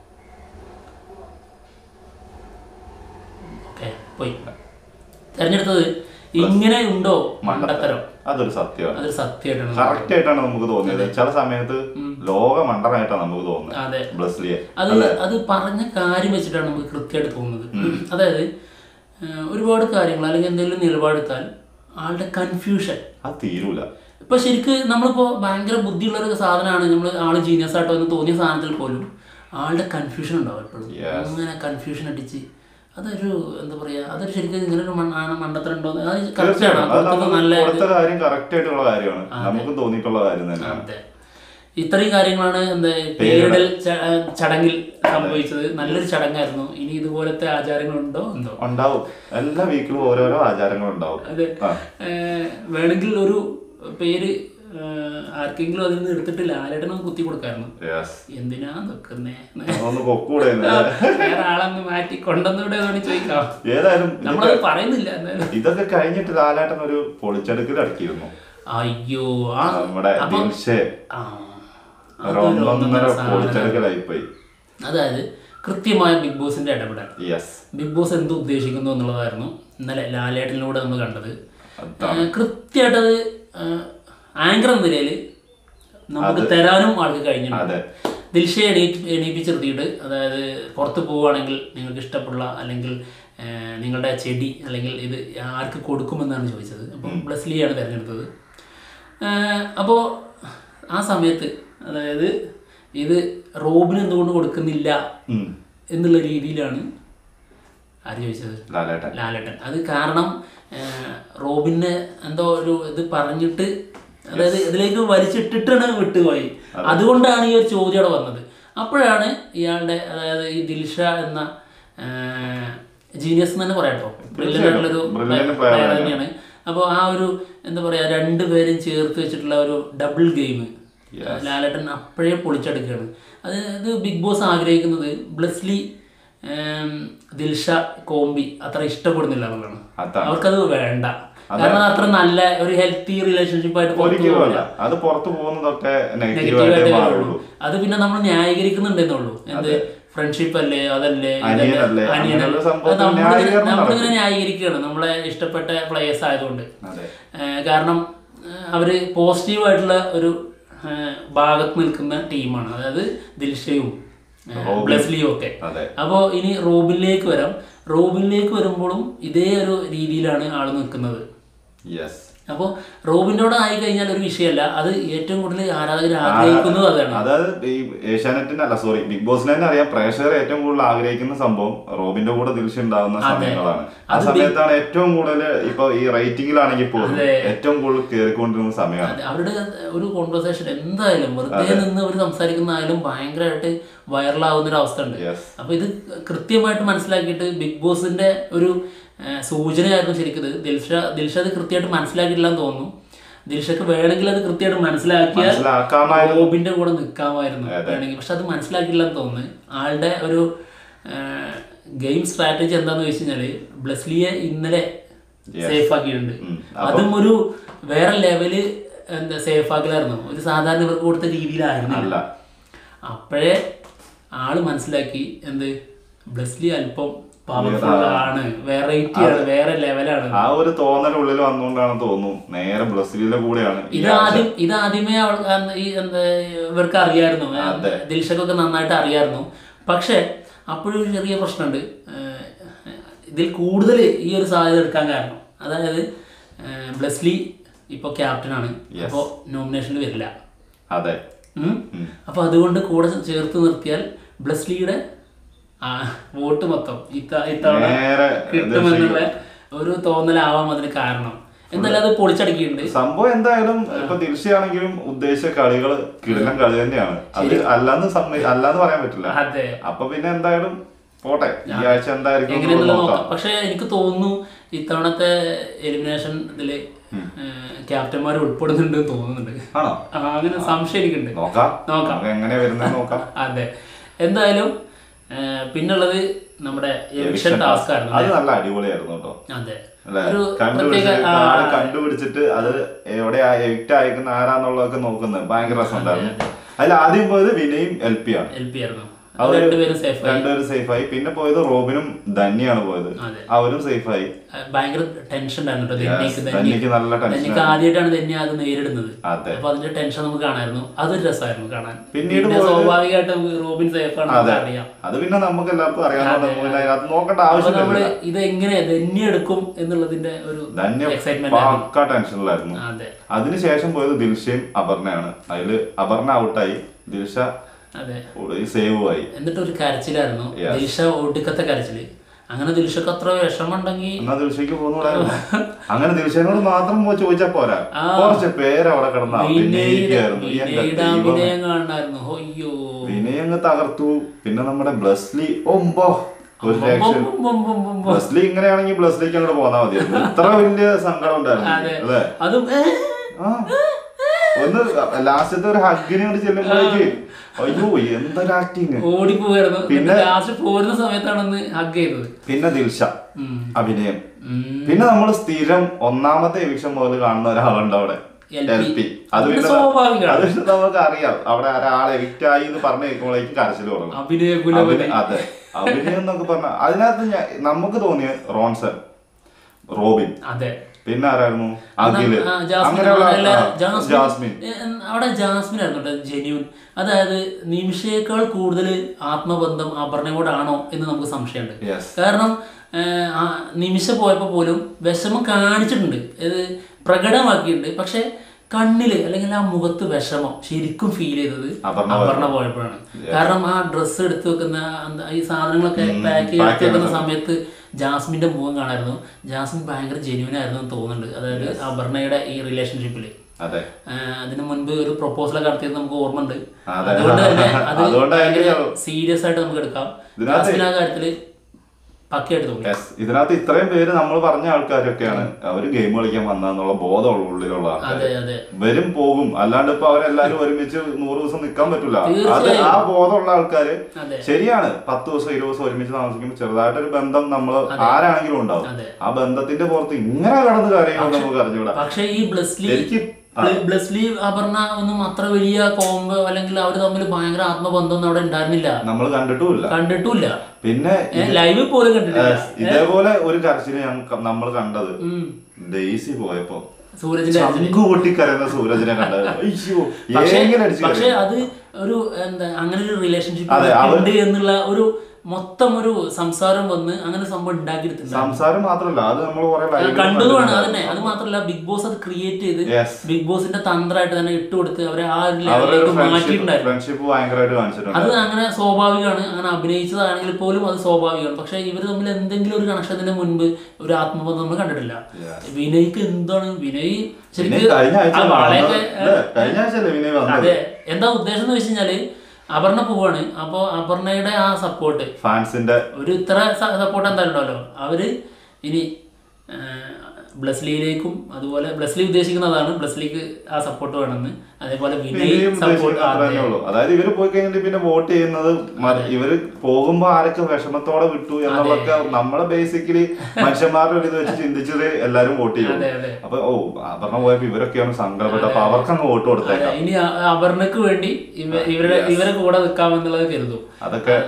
ഓക്കെ പോയി തെരഞ്ഞെടുത്തത് ഇങ്ങനെ ഉണ്ടോ മണ്ടത്തരം അതൊരു സത്യമാണ് അതൊരു സത്യമായിട്ടാണ് കറക്റ്റ് ആയിട്ടാണ് നമുക്ക് തോന്നിയത് ചില സമയത്ത് ലോക മണ്ടറായിട്ടാണ് നമുക്ക് തോന്നുന്നത് അതെ ബ്ലസ്ലിയെ അത് അത് പറഞ്ഞ കാര്യം വെച്ചിട്ടാണ് നമുക്ക് കൃത്യമായിട്ട് തോന്നുന്നത് അതായത് ഏഹ്, ഒരുപാട് കാര്യങ്ങൾ അല്ലെങ്കിൽ എന്തെങ്കിലും നിലപാടെടുത്താൽ ആളുടെ കൺഫ്യൂഷൻ അത് തീരൂല ഇപ്പൊ ശരിക്ക് നമ്മളിപ്പോ ഭയങ്കര ബുദ്ധിയുള്ള ഒരു സാധനമാണ് നമ്മൾ ആള് ജീനിയസ് ആയിട്ടോ എന്ന് തോന്നിയ സാധനത്തിൽ പോലും ആളുടെ കൺഫ്യൂഷൻ ഉണ്ടാവും എപ്പോഴും അങ്ങനെ കൺഫ്യൂഷൻ അടിച്ച് അതൊരു എന്താ പറയാ അതൊരു ശരിക്കും ഇങ്ങനെ ഒരു മണ്ണ- ആണ് മണ്ടത്തരം ഉണ്ടോ എന്ന് അത് കറക്റ്റാണ് അത് അപ്പുറത്തൊക്കെ നമ്മൾ നല്ല കൊടുത്ത കാര്യം കറക്റ്റ് ആയിട്ടുള്ള കാര്യമാണ് നമുക്കും തോന്നിയിട്ടുള്ള കാര്യം തന്നെയാണ് അതെ ഇത്രയും കാര്യങ്ങളാണ് എന്താ പേരിടൽ ച- ചടങ്ങിൽ സംഭവിച്ചത് നല്ലൊരു ചടങ്ങായിരുന്നു ഇനി ഇതുപോലത്തെ ആചാരങ്ങളുണ്ടോ എന്തോ ഉണ്ടാവും എല്ലാ വീക്കിലും ഓരോരോ ആചാരങ്ങൾ ഉണ്ടാവും അതെ ആ. ഏഹ് വേണമെങ്കിൽ ഒരു പേര് ഏഹ് ആർക്കെങ്കിലും അതിൽ നിന്ന് എടുത്തിട്ട് ലാലേട്ടനും കുത്തി കൊടുക്കായിരുന്നു യെസ് എന്തിനാ നിക്കുന്നേ ഒന്ന് പൊക്കൂടെ എന്ന്. വേറെ ആളൊന്ന് മാറ്റി കൊണ്ടുവന്നൂടെ എന്ന് ചോദിക്കാം ഏതായാലും ഇത് നമ്മളത് പറയുന്നില്ല എന്തായാലും ഇതൊക്കെ കഴിഞ്ഞിട്ട് ലാലേട്ടൻ ഒരു പൊളിച്ചെടുക്കൽ അടക്കിയിരുന്നു അയ്യോ ആ നമ്മുടെ അപ്പൊ ദിൽഷെ ആ ഒരു ഒന്നൊന്നര പൊളിച്ചെടുക്കലായി പോയി അതായത് കൃത്യമായ ബിഗ് ബോസിന്റെ ഇടപെടൽ യെസ് ബിഗ് ബോസ് എന്ത് ഉദ്ദേശിക്കുന്നു എന്നുള്ളതായിരുന്നു ഇന്നലെ ലാലേട്ടനിലൂടെ നമ്മൾ കണ്ടത് ഏഹ് കൃത്യമായിട്ട് അത് ആങ്കർ എന്ന നിലയിൽ നമുക്ക് തരാനും ആൾക്ക് കഴിഞ്ഞിട്ടുണ്ട് അതെ ദിൽഷയെ എണീറ്റ് എണീപ്പിച്ചിരുത്തിയിട്ട് അതായത് പുറത്ത് പോവുകയാണെങ്കിൽ നിങ്ങൾക്ക് ഇഷ്ടപ്പെടുള്ള അല്ലെങ്കിൽ ഏഹ്, നിങ്ങളുടെ ചെടി അല്ലെങ്കിൽ ഇത് ആർക്ക് കൊടുക്കുമെന്നാണ് ചോദിച്ചത് അപ്പം ബ്ലസ്ലിയാണ് തിരഞ്ഞെടുത്തത് അപ്പോൾ ആ സമയത്ത് അതായത് ഇത് റോബിന് എന്തുകൊണ്ട് കൊടുക്കുന്നില്ല ഉം. എന്നുള്ള രീതിയിലാണ് ആര് ചോദിച്ചത് ലാലേട്ടൻ ലാലേട്ടൻ അത് കാരണം ആ, റോബിനെ എന്തോ ഒരു ഇത് പറഞ്ഞിട്ട് അതായത് ഇതിലേക്ക് വലിച്ചിട്ടിട്ടാണ് വിട്ടുപോയി അതുകൊണ്ടാണ് ഈ ഒരു ചോദ്യം അവിടെ വന്നത് അപ്പോഴാണ് ഇയാളുടെ അതായത് ഈ ദിൽഷ എന്ന ജീനിയസ് എന്ന് തന്നെ പറയാട്ടോ ബ്രില്യൻ്റ് ആയിട്ടുള്ളൊരു Brilliant player തന്നെയാണ് അപ്പോൾ ആ ഒരു എന്താ പറയാ രണ്ടുപേരും ചേർത്ത് വെച്ചിട്ടുള്ള ഒരു ഡബിൾ ഗെയിം ലാലേട്ടൻ അപ്പോഴേ പൊളിച്ചെടുക്കുകയാണ് അത് ഇത് ബിഗ് ബോസ് ആഗ്രഹിക്കുന്നത് ബ്ലസ്ലി ഏം, ദിൽഷ കോമ്പി അത്ര ഇഷ്ടപ്പെടുന്നില്ല എന്നുള്ളതാണ് അതാണ് അവർക്കത് വേണ്ട കാരണം അത് അത്ര നല്ല ഒരു ഹെൽത്തി റിലേഷൻഷിപ്പ് ആയിട്ട് പുറത്ത് ഒരിക്കലും പോകില്ല അല്ല അത് പുറത്തു പോകുന്നതൊക്കെ നെഗറ്റീവ് നെഗറ്റീവായിട്ടേ ആയിട്ടേ വരുള്ളൂ മാറുള്ളൂ അത് പിന്നെ നമ്മൾ ന്യായീകരിക്കുന്നുണ്ടെന്നുള്ളൂ എന്ത് ഫ്രണ്ട്ഷിപ്പ് അല്ലേ അതല്ലേ അനിയനല്ലേ? ഇതല്ലേ, അനിയനല്ലേ അങ്ങനെയുള്ള സംഭവത്തിൽ അത് നമ്മളിങ്ങനെ ന്യായീകരണം നമ്മളിങ്ങനെ ന്യായീകരിക്കുകയാണ് നമ്മളെ ഇഷ്ടപ്പെട്ട പ്ലേയേഴ്സ് ആയതുകൊണ്ട് അതെ ഏഹ് കാരണം ഏഹ് അവര് പോസിറ്റീവായിട്ടുള്ള ഒരു ഏഹ് ഭാഗത്ത് നിൽക്കുന്ന ടീമാണ് അതായത് ദിൽഷയും ഏഹ് ബ്ലെസ്ലിയും ഒക്കെ അതെ അപ്പോൾ ഇനി റോബിനിലേക്ക് വരാം റോബിനിലേക്ക് വരുമ്പോഴും ഇതേ ഒരു രീതിയിലാണ് ആൾ നിൽക്കുന്നത് യെസ് അപ്പോൾ റോബിൻ്റെയോടെ ആയി കഴിഞ്ഞാൽ ഒരു വിഷയമല്ല അത് ഏറ്റവും കൂടുതൽ ആരാധകർ ആഗ്രഹിക്കുന്നത് അതാണ് അതായത് ഈ ഏഷ്യാനെറ്റിന്റെ അല്ല സോറി ബിഗ് ബോസിനെ തന്നെ അറിയാം പ്രേക്ഷകർ ഏറ്റവും കൂടുതൽ ആഗ്രഹിക്കുന്ന സംഭവം റോബിന്റെ കൂടെ ദിൽഷ ഉണ്ടാകുന്ന സമയങ്ങളാണ് ആ സമയത്താണ് ഏറ്റവും കൂടുതൽ ഇപ്പൊ ഈ റേറ്റിംഗിലാണെങ്കിൽ പോലും ഏറ്റവും കൂടുതൽ കയറിക്കൊണ്ടിരുന്ന സമയമാണ് അതെ, അവരുടെ ഒരു കോൺവെർസേഷൻ എന്തായാലും വെറുതെ നിന്ന് അവർ സംസാരിക്കുന്നതായാലും ഭയങ്കരമായിട്ട് വൈറലാവുന്ന ഒരു അവസ്ഥ ഉണ്ട് യെസ് അപ്പൊ ഇത് കൃത്യമായിട്ട് മനസ്സിലാക്കിയിട്ട് ബിഗ് ബോസിന്റെ ഒരു ആ, സൂചനയായിരുന്നു ശരിക്കും ഇത് ദിൽഷ ദിൽഷ അത് കൃത്യമായിട്ട് മനസ്സിലാക്കിയില്ല എന്ന് തോന്നുന്നു ദിൽഷക്ക് വേണമെങ്കിൽ അത് കൃത്യമായിട്ട് മനസ്സിലാക്കിയാൽ മനസ്സിലാക്കാമായിരുന്നു റോബിന്റെ കൂടെ നിൽക്കാമായിരുന്നു വേണമെങ്കിൽ പക്ഷെ അത് മനസ്സിലാക്കില്ല എന്ന് തോന്നുന്നു ആളുടെ ഒരു ഗെയിം സ്ട്രാറ്റജി എന്താന്ന് വെച്ച് കഴിഞ്ഞാല് ബ്ലസ്ലിയെ ഇന്നലെ സേഫ് ആക്കിയിട്ടുണ്ട് അതും ഒരു വേറെ ലെവല് എന്താ സേഫ് ആക്കലായിരുന്നു ഒരു സാധാരണ ഇവർക്ക് കൊടുത്ത രീതിയിലായിരുന്നു അല്ല അപ്പോഴേ ആള് മനസ്സിലാക്കി എന്ത് ബ്ലസ്ലി അല്പം പവർഫുൾ ആണ് വെറൈറ്റി ആണ് വേറെ ലെവലാണ് ആ ഒരു തോന്നൽ ഉള്ളിൽ വന്നുകൊണ്ടാണ് തോന്നുന്നു നേരെ ബ്രസീലിന്റെ കൂടെയാണ് ഈ ഇത് ആദ്യം ഇത് ആദ്യമേ അവൾ അന്ന് ഈ എന്താ ഇവർക്ക് അറിയായിരുന്നു ദിൽഷക്കൊക്കെ നന്നായിട്ട് അറിയായിരുന്നു പക്ഷെ അപ്പോഴും ഒരു ചെറിയ പ്രശ്നമുണ്ട് ഏഹ് ഇതിൽ കൂടുതൽ ഈ ഒരു സാധ്യത എടുക്കാൻ കാരണം അതായത് ഏഹ് ബ്ലെസ്ലി ഇപ്പോൾ ക്യാപ്റ്റനാണ് അപ്പോൾ നോമിനേഷനിൽ വരില്ല അതെ ഉം. അപ്പൊ അതുകൊണ്ട് കൂടെ ചേർത്ത് നിർത്തിയാൽ ബ്ലസ്ലിയുടെ ആ, വോട്ട് മൊത്തം ഇത്ത- ഇത്തവണ നേരെ കിട്ടുമെന്നുള്ള ഒരു തോന്നലാവാം അതിന് കാരണം എന്തായാലും അത് പൊളിച്ചടക്കിയിട്ടുണ്ട് സംഭവം എന്തായാലും ഇപ്പൊ തീർച്ചയാണെങ്കിലും ഉദ്ദേശിച്ച കളികൾ കിടലം കളി തന്നെയാണ് അത് അല്ലാന്ന് സമ്മതി അല്ലാന്ന് പറയാൻ പറ്റില്ല അതെ അപ്പൊ പിന്നെ എന്തായാലും പോട്ടെ ഈ ആഴ്ച എന്തായിരിക്കും എന്നുള്ളത് എങ്ങനെയെന്നുള്ളത് നോക്കാം നോക്കാം പക്ഷെ എനിക്ക് തോന്നുന്നു ഇത്തവണത്തെ എലിമിനേഷൻ ഇതില് ക്യാപ്റ്റന്മാർ ഉൾപ്പെടുന്നുണ്ട് എന്ന് തോന്നുന്നുണ്ട് ആണോ ആ, അങ്ങനെ സംശയം എനിക്കുണ്ട് നോക്കാം നോക്കാം. നമുക്ക് എങ്ങനെ വരുന്നത് നോക്കാം അതെ എന്തായാലും ഏ, പിന്നുള്ളത് നമ്മുടെ എവിഷൻ ടാസ്ക് ആയിരുന്നു അത് നല്ല അടിപൊളിയായിരുന്നു കേട്ടോ അതെ അല്ലെ ഒരു കണ്ടുപിടിച്ച് പ്രത്യേക ആ, ആള് കണ്ടുപിടിച്ചിട്ട് അത് എവിടെ എവിക്റ്റ് അയക്കുന്ന ആരാന്നുള്ളതൊക്കെ നോക്കുന്നത് ഭയങ്കര രസമുണ്ടായിരുന്നു അതിൽ ആദ്യം പോയത് വിനയും എൽ പി ആണ് ഹെൽപ്പ് ചെയ്യായിരുന്നു അവര് രണ്ടുപേരും സേഫ് രണ്ടുപേരും സേഫായി പിന്നെ പോയത് റോബിനും ധന്യാണ് പോയത് അതെ. അവരും സേഫായി ഭയങ്കര ടെൻഷൻ ഉണ്ടായിരുന്നു കേട്ടോ ധന്യക്ക് ധന്യ ധന്യക്ക് നല്ല ടെൻഷൻ ധന്യക്ക് ആദ്യമായിട്ടാണ് ധന്യ അത് നേരിടുന്നത് അതെ അപ്പൊ അതിന്റെ ടെൻഷൻ നമുക്ക് കാണായിരുന്നു അതൊരു രസമായിരുന്നു കാണാൻ പിന്നീട് പിന്നെ സ്വാഭാവികമായിട്ട് നമുക്ക് റോബിൻ സേഫ് ആണ് നമുക്ക് അറിയാം അത് പിന്നെ നമുക്ക് എല്ലാവർക്കും അറിയാവുന്ന പിന്നെ അതിനകത്ത് നോക്കേണ്ട അപ്പൊ ആവശ്യമില്ല നമ്മള് ഇത് എങ്ങനെ ധന്യ എടുക്കും എന്നുള്ളതിന്റെ ഒരു ധന്യ എക്സൈറ്റ്മെന്റ് ആയിരുന്നു പക്ക ടെൻഷനിലായിരുന്നു അതെ അതിനുശേഷം പോയത് ദിൽഷയും അപർണയാണ് അതില് അപർണ ഔട്ടായി ദിൽഷ അതെ സേവ് ആയി എന്നിട്ട് ഒരു കരച്ചിലായിരുന്നു ദിൽഷ ഒടുക്കത്തെ കരച്ചില് അങ്ങനെ ദിൽഷക്ക് അത്ര വിഷമമുണ്ടെങ്കിൽ എന്നാ ദിൽഷയ്ക്ക് പോന്നുകൂടായിരുന്നു അങ്ങനെ ദിൽഷനോട് മാത്രം പോയി ചോദിച്ചാ പോരാ കുറച്ച് പേര് അവിടെ കിടന്ന് അഭിനയിക്കായിരുന്നു എന്റെ വിനയുടെ ദൈവമേ. അഭിനയം കാണായിരുന്നു അയ്യോ വിനയ് അങ്ങ് തകർത്തു പിന്നെ നമ്മുടെ ബ്ലസ്ലി ഒമ്പോ ഒരു രക്ഷ ബ്ലസ്ലി ഇങ്ങനെയാണെങ്കിൽ ബ്ലസ്ലിക്ക് അങ്ങോട്ട് പോന്നാ മതിയായിരുന്നു ഇത്ര വലിയ സങ്കടം ഉണ്ടായിരുന്നു അല്ലേ അതും ഏ, ആ. ഒന്ന് ലാസ്റ്റത്തെ ഒരു ഹഗ്ഗിനെ കൊണ്ട് ചെല്ലുമ്പോഴേക്ക് അയ്യോ എന്തൊരു ആക്ടിങ് ഓടിപ്പോയായിരുന്നു പിന്നെ ലാസ്റ്റ് പോരുന്ന സമയത്താണ് ഒന്ന് ഹഗ് ചെയ്തത് പിന്നെ ദിൽഷ ഉം. അഭിനയം ഉം. പിന്നെ നമ്മൾ സ്ഥിരം ഒന്നാമത്തെ എവിക്ഷൻ മുതൽ കാണുന്ന ഒരാളുണ്ട് അവിടെ LP. എൽ പി അത് അത് പിന്നെ സ്വാഭാവികമാണ്. അത് പിന്നെ നമുക്ക് അറിയാം അവിടെ ഒരാൾ എവിക്റ്റ് ആയി എന്ന് പറഞ്ഞു കേൾക്കുമ്പോഴേക്കും കരച്ചിൽ തുടങ്ങും അഭിനയ കുലപതി അഭിനയ- അതെ അഭിനയം എന്നൊക്കെ പറഞ്ഞ അതിനകത്ത് ഞാൻ- നമുക്ക് തോന്നിയ റോൺസൺ റോബിൻ അതെ പിന്നെ ആരായിരുന്നു അഖില് ആ, ജാസ്മിൻ അങ്ങനെയുള്ള അല്ല, ആ, ജാസ്മിൻ ജാസ്മിൻ ഏ, അവിടെ ജാസ്മിൻ ആയിരുന്നു കേട്ടോ ജെന്യൂൻ അതായത് നിമിഷയേക്കാൾ കൂടുതൽ ആത്മബന്ധം അപർണയോടാണോ എന്ന് നമുക്ക് സംശയമുണ്ട് യെസ് കാരണം ഏ, ആ നിമിഷ പോയപ്പോൾ പോലും വിഷമം കാണിച്ചിട്ടുണ്ട് ഇത് പ്രകടമാക്കിയിട്ടുണ്ട് പക്ഷെ കണ്ണില് അല്ലെങ്കിൽ ആ മുഖത്ത് വിഷമം ശരിക്കും ഫീൽ ചെയ്തത് അപർണ അപർണ പോയപ്പോഴാണ് കാരണം ആ ഡ്രസ്സ് എടുത്തു വെക്കുന്ന എന്താ ഈ സാധനങ്ങളൊക്കെ പാക്ക് ചെയ്ത് എടുത്ത് വെക്കുന്ന സമയത്ത് ജാസ്മിന്റെ മുഖം കാണായിരുന്നു ജാസ്മിൻ ഭയങ്കര ജെന്യൂൻ ആയിരുന്നു എന്ന് തോന്നുന്നുണ്ട് അതായത് അപർണയുടെ ഈ റിലേഷൻഷിപ്പിൽ അതെ അതിന് മുൻപ് ഒരു പ്രപ്പോസൽ നടത്തിയത് നമുക്ക് ഓർമ്മ ഉണ്ട് അതെ. അതുകൊണ്ട് തന്നെ അത് അതുകൊണ്ടായിരിക്കും ഭയങ്കര സീരിയസ് ആയിട്ട് നമുക്ക് എടുക്കാം ഇതിനകത്ത് ജാസ്മിൻ ആ കാര്യത്തില് പക്കയായിട്ട് തോന്നി യെസ് ഇതിനകത്ത് ഇത്രയും പേര് നമ്മൾ പറഞ്ഞ ആൾക്കാരൊക്കെയാണ് അവര് ഗെയിം കളിക്കാൻ വന്നെന്നുള്ള ബോധമുള്ള ഉള്ളിലുള്ള ആൾക്കാർ അതെ അതെ വരും പോകും അല്ലാണ്ട് ഇപ്പൊ അവരെല്ലാരും ഒരുമിച്ച് നൂറ് ദിവസം നിൽക്കാൻ പറ്റൂല അത് തീർച്ചയായും. ആ ബോധമുള്ള ആൾക്കാര് അതെ ശരിയാണ് പത്ത് ദിവസം ഇരുപത് ദിവസം ഒരുമിച്ച് താമസിക്കുമ്പോൾ ചെറുതായിട്ടൊരു ബന്ധം നമ്മൾ ആരാണെങ്കിലും ഉണ്ടാവും അതെ. ആ ബന്ധത്തിന്റെ പുറത്ത് ഇങ്ങനെ കടന്ന് കാര്യങ്ങൾ നമുക്ക് അറിഞ്ഞൂടാ പക്ഷെ ഈ ബ്ലസ്ലി എനിക്ക് ബ്ല- ബ്ലസ്ലി അപർണ ഒന്നും അത്ര വലിയ കോമ്പോ അല്ലെങ്കിൽ അവർ തമ്മിൽ ഭയങ്കര ആത്മബന്ധം ഒന്നും അവിടെ ഉണ്ടായിരുന്നില്ല നമ്മൾ കണ്ടിട്ടുമില്ല കണ്ടിട്ടുമില്ല പിന്നെ ലൈവിൽ പോലും കണ്ടിട്ടില്ല ഇതേപോലെ ഒരു കരച്ചില് ഞങ്ങൾ നമ്മൾ കണ്ടത് ഉം. ഡെയ്സി പോയപ്പോ സൂരജിന്റെ ചങ്കു പൊട്ടിക്കരയുന്ന സൂരജിനെ കണ്ടത് അയ്യോ പക്ഷേ ഏങ്ങനെ അടിച്ചു പക്ഷെ അത് ഒരു എന്താ അങ്ങനെ ഒരു റിലേഷൻഷിപ്പ് അതെ, അവൻ- ഉണ്ട് എന്നുള്ള ഒരു മൊത്തം ഒരു സംസാരം വന്ന് അങ്ങനെ സംഭവം ഉണ്ടാക്കിയെടുത്തില്ല സംസാരം മാത്രല്ല അത് നമ്മൾ കുറെ കണ്ടതുമാണ് അതന്നെ അത് മാത്രമല്ല ബിഗ് ബോസ് അത് ക്രിയേറ്റ് ചെയ്ത് യെസ് ബിഗ് ബോസിന്റെ തന്ത്രമായിട്ട് തന്നെ ഇട്ടുകൊടുത്ത് അവരെ ആ ഒരു അവരുടെ ലെവലിലേക്ക് ഫ്രണ്ട്ഷിപ്പ് മാറ്റിയിട്ടുണ്ടായിരുന്നു ഫ്രണ്ട്ഷിപ്പ് ഭയങ്കരമായിട്ട് കാണിച്ചിട്ടുണ്ട് അത് അങ്ങനെ സ്വാഭാവികമാണ് അങ്ങനെ അഭിനയിച്ചതാണെങ്കിൽ പോലും അത് സ്വാഭാവികമാണ് പക്ഷെ ഇവർ തമ്മിൽ എന്തെങ്കിലും ഒരു കണക്ഷത്തിന് മുൻപ് ഒരു ആത്മബന്ധം നമ്മൾ കണ്ടിട്ടില്ല വിനയ്ക്ക് എന്താണ് വിനയ് പിന്നെ ശരിക്കും കഴിഞ്ഞ ആഴ്ച ആ വളയൊക്കെ അല്ലേ? കഴിഞ്ഞ ആഴ്ച അല്ലേ വിനയ് വന്നത് അതെ എന്താ ഉദ്ദേശം എന്ന് വെച്ച് കഴിഞ്ഞാല് അപർണ പോവാണ് അപ്പൊ അപർണയുടെ ആ സപ്പോർട്ട് ഫാൻസിന്റെ ഒരു ഇത്ര സപ്പോർട്ട് എന്തായാലും ഉണ്ടല്ലോ അവര് ഇനി ആ, ബ്ലസ്ലിയിലേക്കും അതുപോലെ ബ്ലസ്ലി ഉദ്ദേശിക്കുന്നതാണ് ബ്ലസ്ലിക്ക് ആ സപ്പോർട്ട് വേണമെന്ന് അതേപോലെ വിനയ് വിനയും സപ്പോർട്ട് ഉദ്ദേശിക്കുന്നത് അത്ര തന്നെ ഉള്ളൂ അതായത് ഇവര് പോയി കഴിഞ്ഞിട്ട് പിന്നെ വോട്ട് ചെയ്യുന്നത് മ- ഇവര് പോകുമ്പോ ആരൊക്കെ വിഷമത്തോടെ വിട്ടു എന്നുള്ളതൊക്കെ നമ്മളെ ബേസിക്കലി മനുഷ്യന്മാരുടെ ഒരു ഇത് വെച്ച് ചിന്തിച്ചത് എല്ലാരും വോട്ട് ചെയ്യും അതെ അതെ അപ്പൊ ഓ പറഞ്ഞ പോയപ്പോ ഇവരൊക്കെയാണ് സങ്കടപ്പെട്ടത് അപ്പൊ അവർക്ക് അങ്ങ് വോട്ട് കൊടുത്തേക്കാം ഇനി അ- അപർണക്ക് വേണ്ടി ഇവ- ഇവരുടെ ഇവരെ കൂടെ നിൽക്കാമെന്നുള്ളത് കരുതും അതൊക്കെ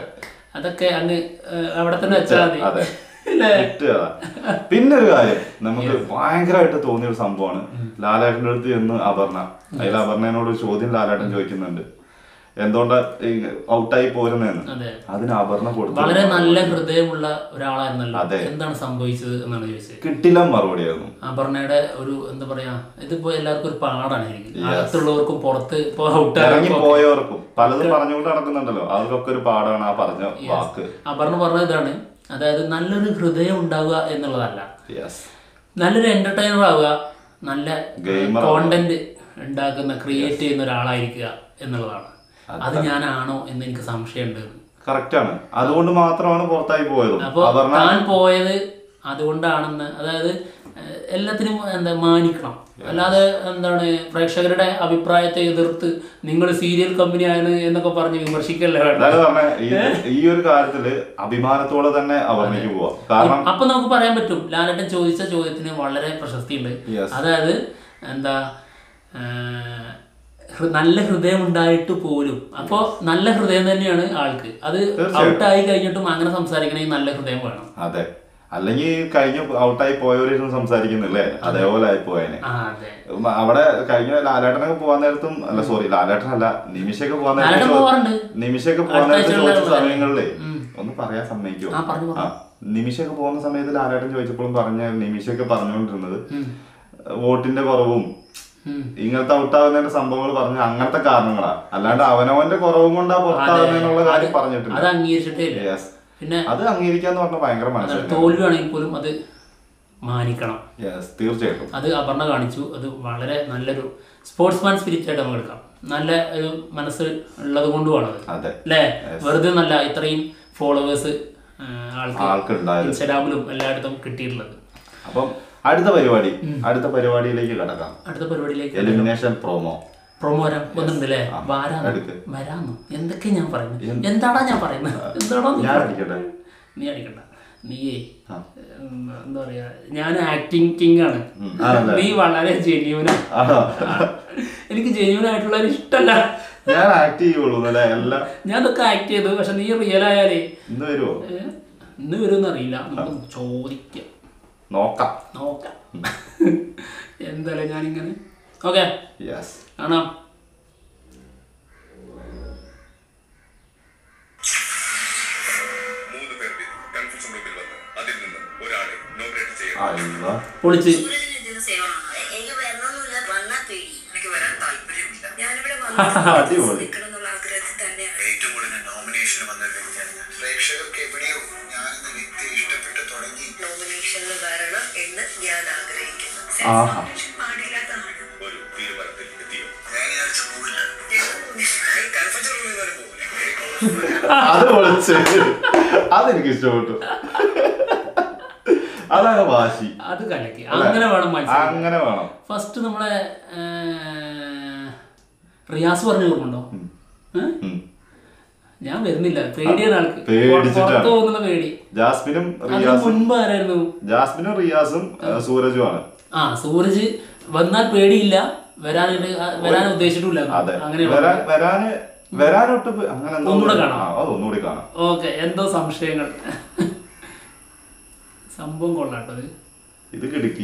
അതൊക്കെ അങ്ങ് ഏഹ്, അവിടെ തന്നെ വെച്ചാൽ മതി അതെ അല്ലേ വിട്ടുകളാ. പിന്നെ ഒരു കാര്യം നമുക്ക് ഭയങ്കരമായിട്ട് തോന്നിയ ഒരു സംഭവമാണ് ലാലേട്ടന്റെ അടുത്ത് ചെന്ന് അപർണ അതിൽ അപർണേനോട് ഒരു ചോദ്യം ലാലേട്ടൻ ചോദിക്കുന്നുണ്ട് എന്തുകൊണ്ടാ ഔട്ടായി പോരുന്നതെന്ന് അതെ അതിന് അപർണ കൊടുത്തു വളരെ നല്ല ഹൃദയമുള്ള ഒരാളായിരുന്നല്ലോ അതെ. എന്താണ് സംഭവിച്ചത് എന്നാണ് ചോദിച്ചത് കിട്ടില്ല മറുപടിയായിരുന്നു അപർണയുടെ ഒരു എന്താ പറയാ ഇതിപ്പോ എല്ലാവർക്കും ഒരു പാടാണ് എനിക്ക് അകത്തുള്ളവർക്കും പുറത്ത് ഇപ്പൊ ഔട്ട് ഇറങ്ങി പോയവർക്കും പലതും പറഞ്ഞുകൊണ്ട് നടക്കുന്നുണ്ടല്ലോ അവർക്കൊക്കെ ഒരു പാടാണ് ആ പറഞ്ഞ വാക്ക് അപർണ പറഞ്ഞ ഇതാണ് അതായത് നല്ലൊരു ഹൃദയം ഉണ്ടാവുക എന്നുള്ളതല്ല യെസ് നല്ലൊരു എന്റർടൈനർ ആവുക നല്ല Gamer കോണ്ടന്റ് ഉണ്ടാക്കുന്ന ക്രിയേറ്റ് ചെയ്യുന്ന ഒരാളായിരിക്കുക എന്നുള്ളതാണ് അത് ഞാനാണോ എന്ന് എനിക്ക് സംശയമുണ്ട് കറക്റ്റ് ആണ് അതുകൊണ്ട് മാത്രമാണ് പുറത്തായി പോയതും അപ്പോൾ അപർണ താൻ പോയത് അതുകൊണ്ടാണെന്ന് അതായത് ഏഹ്, എല്ലാത്തിനും എന്താ മാനിക്കണം അല്ലാതെ എന്താണ് പ്രേക്ഷകരുടെ അഭിപ്രായത്തെ എതിർത്ത് നിങ്ങൾ സീരിയൽ കമ്പനിയാണ് എന്നൊക്കെ പറഞ്ഞ് വിമർശിക്കല്ലേ വേണ്ട അതായത് പറഞ്ഞ ഈ ഈ ഒരു കാര്യത്തില് അഭിമാനത്തോടെ തന്നെ അപർണയ്ക്ക് പോവാം കാരണം അപ്പൊ നമുക്ക് പറയാൻ പറ്റും ലാലേട്ടൻ ചോദിച്ച ചോദ്യത്തിന് വളരെ പ്രശസ്തിയുണ്ട് Yes. അതായത് എന്താ ആ, ഹൃ- നല്ല ഹൃദയം ഉണ്ടായിട്ട് പോലും അപ്പോ നല്ല ഹൃദയം തന്നെയാണ് ആൾക്ക് അത് ഔട്ടായി കഴിഞ്ഞിട്ടും അങ്ങനെ സംസാരിക്കണമെങ്കിൽ നല്ല ഹൃദയം വേണം അതെ അല്ലെങ്കിൽ കഴിഞ്ഞ ഔട്ടായി പോയവരും സംസാരിക്കുന്നില്ലേ അതേപോലെ ആയി പോയേനെ ആ അതെ ഉം, അവിടെ കഴിഞ്ഞ ലാലേട്ടനൊക്കെ പോകാൻ നേരത്തും അല്ല സോറി ലാലേട്ടനല്ല നിമിഷയൊക്കെ പോകാൻ നേരത്ത് ലാലേട്ടൻ ചോ- പോവാറുണ്ട് നിമിഷയൊക്കെ പോകാൻ അടുത്ത നേരത്ത് ആഴ്ചയുള്ള ചോദിച്ച സമയങ്ങളിലേ ഉം. ഒന്ന് പറയാൻ സമ്മതിക്കുമോ ആ പറഞ്ഞു ആ നിമിഷയൊക്കെ പോകുന്ന സമയത്ത് ലാലേട്ടൻ ചോദിച്ചപ്പോഴും പറഞ്ഞ നിമിഷയൊക്കെ പറഞ്ഞുകൊണ്ടിരുന്നത് ഉം. വോട്ടിന്റെ കുറവും ഉം. ഇങ്ങനത്തെ ഔട്ടാകുന്നതിന്റെ സംഭവങ്ങൾ പറഞ്ഞ അങ്ങനത്തെ കാരണങ്ങളാ അല്ലാണ്ട് അവനവന്റെ കുറവും കൊണ്ടാ പുറത്താകുന്നതിനുള്ള കാര്യം പറഞ്ഞിട്ടില്ല അത് അംഗീകരിച്ചിട്ടേ ഇല്ല യെസ് പിന്നെ അത് അംഗീകരിക്കാന്ന് പറഞ്ഞ ഭയങ്കര മനസ്സിലായി തോൽവിയാണെങ്കിൽ പോലും അത് മാനിക്കണം യെസ് തീർച്ചയായിട്ടും അത് അപർണ കാണിച്ചു അത് വളരെ നല്ലൊരു സ്പോർട്സ്മാൻ സ്പിരിറ്റ് ആയിട്ട് നമുക്ക് എടുക്കാം നല്ല ഒരു മനസ്സ് ഉള്ളത് കൊണ്ടുമാണത് അതെ അല്ലേ വെറുതെ നല്ല ഇത്രയും ഫോളോവേഴ്സ് ആൾക്ക് ആൾക്കുണ്ടായത് ഇൻസ്റ്റാഗ്രാമിലും എല്ലായിടത്തും കിട്ടിയിട്ടുള്ളത് അപ്പം അടുത്ത പരിപാടി അടുത്ത പരിപാടിയിലേക്ക് കടക്കാം അടുത്ത പരിപാടിയിലേക്ക് എലിമിനേഷൻ പ്രോമോ പ്രൊമോ വരാൻ വന്നിട്ടുണ്ടല്ലേ വരാന്ന് എടുക്ക്. വരാന്ന് എന്തൊക്കെ ഞാൻ പറയുന്നത് എന്താടാ ഞാൻ പറയുന്നത് എന്താടാ നീ ഞാൻ പറയുന്നത്? അടിക്കട്ടെ നീ അടിക്കണ്ട നീയേ ആ. ഉം, എന്താ പറയാ ഞാൻ ആക്ടിങ് കിങ് ആണ് ഉം, ആണല്ലേ? നീ വളരെ ജെന്യൂന ആണോ എനിക്ക് ജെന്യൂൻ ആയിട്ടുള്ള ഇഷ്ടമല്ല ഞാൻ ആക്ട് ചെയ്യുള്ളൂ അല്ലേ എല്ലാം ഞാൻ ഇതൊക്കെ ആക്ട് ചെയ്തു പക്ഷെ നീ റിയൽ ആയാലേ ഇന്ന് വരുമോ ഏ, ഇന്ന് വരുമെന്ന് അറിയില്ല നമുക്ക് ചോദിക്കാം നോക്കാം നോക്കാം എന്തായാലും ഞാനിങ്ങനെ ഓക്കെ യെസ് കാണാം മൂന്ന് പേർ വീതം കൺഫ്യൂഷൻ റൂമിൽ വന്ന് അതിൽ നിന്ന് ഒരാളെ നോമിനേറ്റ് ചെയ്യണം അല്ല പൊളിച്ച് സൂര്യന് ഇതിന് സേവനമാണ് എനിക്ക് വരണമെന്നില്ല വന്നാൽ പേടി എനിക്ക് വരാൻ താല്പര്യമില്ല ഞാനിവിടെ അടിപൊളി. വന്ന് നിൽക്കണം എന്നുള്ള ആഗ്രഹത്തിൽ തന്നെയാണ് ഏറ്റവും കൂടുതൽ നോമിനേഷൻ വന്ന ഒരു വ്യക്തിയാണ് ഞാൻ പ്രേക്ഷകർക്ക് എവിടെയോ ഞാൻ എന്ന വ്യക്തിയെ ഇഷ്ടപ്പെട്ട് തുടങ്ങി നോമിനേഷനിൽ വരണം എന്ന് ഞാൻ ആഗ്രഹിക്കുന്നു ആഹാ. Self-promotion പാടില്ലാത്തതാണ് ഒരു തീരുമാനത്തിൽ എത്തിയോ ഞാൻ വിചാരിച്ച പോവില്ല കൺഫ്യൂഷൻ റൂമിൽ വരെ പോകില്ല അത് പൊളിച്ച് അതെനിക്ക് ഇഷ്ടപ്പെട്ടു അതാണ് വാശി അത് കലക്കി അങ്ങനെ വേണം മനസ്സിലാക്കാൻ അങ്ങനെ വേണം ഫസ്റ്റ് നമ്മളെ ഏ, റിയാസ് പറഞ്ഞു ഓർമ്മണ്ടോ ഏ? ഉം. ഞാൻ വരുന്നില്ല പേടിയാണ് ആൾക്ക് പേടിച്ചിട്ടാണ്. പുറത്ത് പോകുന്നുള്ള പേടി ജാസ്മിനും അതിന് റിയാസും മുൻപ് ആരായിരുന്നു ജാസ്മിനും റിയാസും ആ, സൂരജുമാണ് ആ സൂരജ് വന്നാൽ പേടിയില്ല വരാനായിട്ട് ആ, വരാൻ ഉദ്ദേശിച്ചിട്ടില്ല അതെ അങ്ങനെയുള്ള വരാൻ വരാന് വരാനൊട്ട് പ് അങ്ങനെ എന്തോ ഒന്നുകൂടെ കാണാം. ആ, അത് ഒന്നുകൂടി കാണാം ഓക്കെ എന്തോ സംശയങ്ങൾ സംഭവം കൊള്ളാട്ടത് ഇത് കിടുക്കി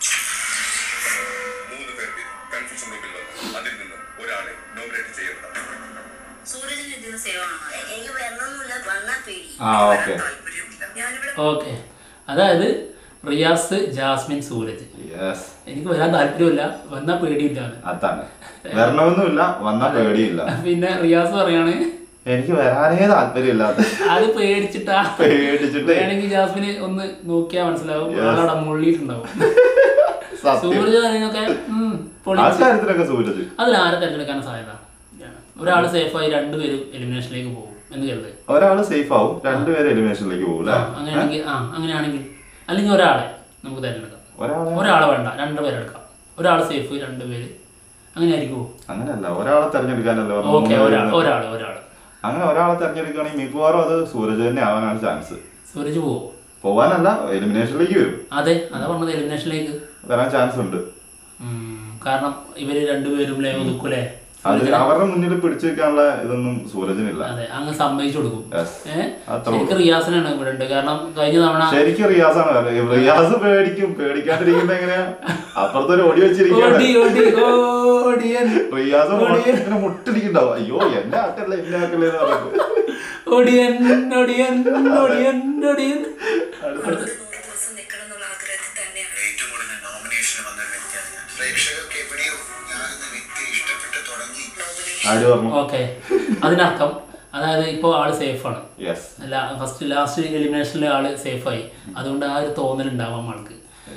മൂന്ന് പേർ വീതം കൺഫ്യൂഷൻ റൂമിൽ വന്ന് അതിൽ നിന്ന് ഒരാളെ നോമിനേറ്റ് ചെയ്യണം സൂര്യന് ഇതിന് സേവനമാണ് എനിക്ക് വരണമെന്നില്ല വന്നാൽ പേടി ആ ഓക്കെ താല്പര്യമില്ല ഞാനിവിടെ ഓക്കെ അതായത് റിയാസ് ജാസ്മിൻ സൂരജ് യെസ് എനിക്ക് വരാൻ താല്പര്യമില്ല വന്നാൽ പേടിയില്ല അതാണ് വരണമെന്നുമില്ല വന്നാ പേടിയില്ല പിന്നെ റിയാസ് പറയാണ് എനിക്ക് വരാനേ താല്പര്യമില്ലാത്ത അത് പേടിച്ചിട്ടാ പേടിച്ചിട്ട് വേണമെങ്കിൽ ജാസ്മിന് ഒന്ന് നോക്കിയാൽ മനസ്സിലാവും ആളവിടെ മുള്ളിയിട്ടുണ്ടാവും സത്യം സൂരജ് അതിനൊക്കെ ഉം, ആ പൊളിച്ച് കാര്യത്തിലൊക്കെ സൂരജ് അതിൽ ആരെ തിരഞ്ഞെടുക്കാൻ സാധ്യത ഒരാൾ സേഫായി രണ്ടുപേരും എലിമിനേഷനിലേക്ക് പോകും എന്ന് കരുത് ഒരാള് സേഫ് ആവും രണ്ടുപേര് എലിമിനേഷനിലേക്ക് പോകും ആ, അല്ലേ അങ്ങനെയാണെങ്കിൽ ആ അങ്ങനെയാണെങ്കിൽ അല്ലെങ്കിൽ ഒരാളെ നമുക്ക് തിരഞ്ഞെടുക്കാം ഒരാളെ ഒരാളെ വേണ്ട രണ്ടുപേരെ എടുക്കാം ഒരാൾ സേഫ് രണ്ടുപേര് അങ്ങനെ ആയിരിക്കുമോ അങ്ങനെയല്ല ഒരാളെ തെരഞ്ഞെടുക്കാനല്ലേ പറഞ്ഞത്? ഓക്കെ മൂന്ന് ഒരാൾ പേര് ഒരാൾ ഒരാൾ അങ്ങനെ ഒരാളെ തെരഞ്ഞെടുക്കുകയാണെങ്കിൽ മിക്കവാറും അത് സൂരജ് തന്നെ ആവാനാണ് ചാൻസ് സൂരജ് പോവോ പോവാനല്ല എലിമിനേഷനിലേക്ക് വരും അതെ അതാ പറഞ്ഞത് എലിമിനേഷനിലേക്ക് വരാൻ ചാൻസ് ഉണ്ട് ഉം, കാരണം ഇവര് രണ്ടുപേരും ലേ ഒതുക്കൂലേ അത് അവരുടെ മുന്നിൽ പിടിച്ചു വെക്കാനുള്ള ഇതൊന്നും സൂരജിനില്ല അതെ അങ്ങ് സമ്മതിച്ചു കൊടുക്കും Yes. ഏഹ് അത്രേ ശരിക്കും റിയാസിനാണ് ഇവിടെ ഉണ്ട് കാരണം കഴിഞ്ഞ തവണ ശരിക്കും റിയാസാണ് പറയുന്നത്. റിയാസ് പേടിക്കും പേടിക്കാണ്ടിരിക്കുന്ന എങ്ങനെയാ അപ്പുറത്തെ ഒരു ഓടി വെച്ചിരിക്കുകയാണ് ഓടി ഓടി ഓടിയൻ റിയാസ് മുഖത്ത് ഇങ്ങനെ മുട്ടിരിക്കണ്ടാവും അയ്യോ എന്റെ ആക്കല്ലേ എന്റെ ആക്കല്ലേ എന്ന് പറഞ്ഞിട്ട് ഓടിയൻ ഓടിയൻ ഓടിയൻ ഓടിയൻ നൂറ് ദിവസം നിൽക്കണം എന്നുള്ള ആഗ്രഹത്തിൽ തന്നെയാണ് ഏറ്റവും കൂടുതൽ നോമിനേഷൻ വന്ന ഒരു വ്യക്തിയാണ് ഞാൻ പ്രേക്ഷകർക്ക് എവിടെയോ ഞാനെന്ന വ്യക്തി ഇഷ്ടപ്പെട്ട് തുടങ്ങി ആര് പറഞ്ഞു ഓക്കെ അതിനർത്ഥം അതായത് ഇപ്പോൾ ആള് സേഫാണ് യെസ് ഫസ്റ്റ് ലാസ്റ്റ് എലിമിനേഷനിലെ ആള് സേഫായി അതുകൊണ്ട് ആ ഒരു തോന്നൽ ഉണ്ടാവാം ആൾക്ക്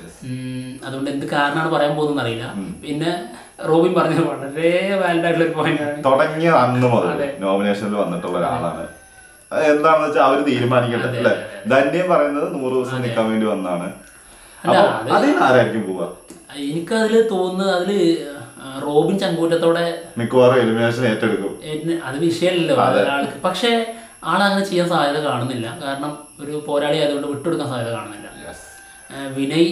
ഉം, അതുകൊണ്ട് എന്ത് കാരണമാണ് പറയാൻ പോകുന്നത് അറിയില്ല പിന്നെ റോബിൻ പറഞ്ഞത് വളരെ വാലിഡ് ആയിട്ടുള്ള ഒരു പോയിന്റ് ആണ് തുടങ്ങിയ അന്ന് മുതൽ അതെ. നോമിനേഷനിൽ വന്നിട്ടുള്ള ഒരാളാണ് അത് എന്താണെന്ന് വെച്ചാൽ അവര് തീരുമാനിക്കട്ടെ അതെ, അല്ലെ അതെ, ധന്യം പറയുന്നത് നൂറ് ദിവസം നിൽക്കാൻ വേണ്ടി വന്നതാണ് അല്ല, അപ്പൊ അത് അതിന് ആരായിരിക്കും പോവാ എനിക്കതിൽ തോന്നുന്നത് അതില് ആ, റോബിൻ ചങ്കൂറ്റത്തോടെ മിക്കവാറും എലിമിനേഷൻ ഏറ്റെടുക്കും എന്നെ- അത് വിഷയമല്ലല്ലോ ഒരാൾക്ക് പക്ഷേ ആളങ്ങനെ ചെയ്യാൻ സാധ്യത കാണുന്നില്ല കാരണം ഒരു പോരാളി ആയതുകൊണ്ട് വിട്ടുകൊടുക്കാൻ സാധ്യത കാണുന്നില്ല യെസ് ആ, വിനയ്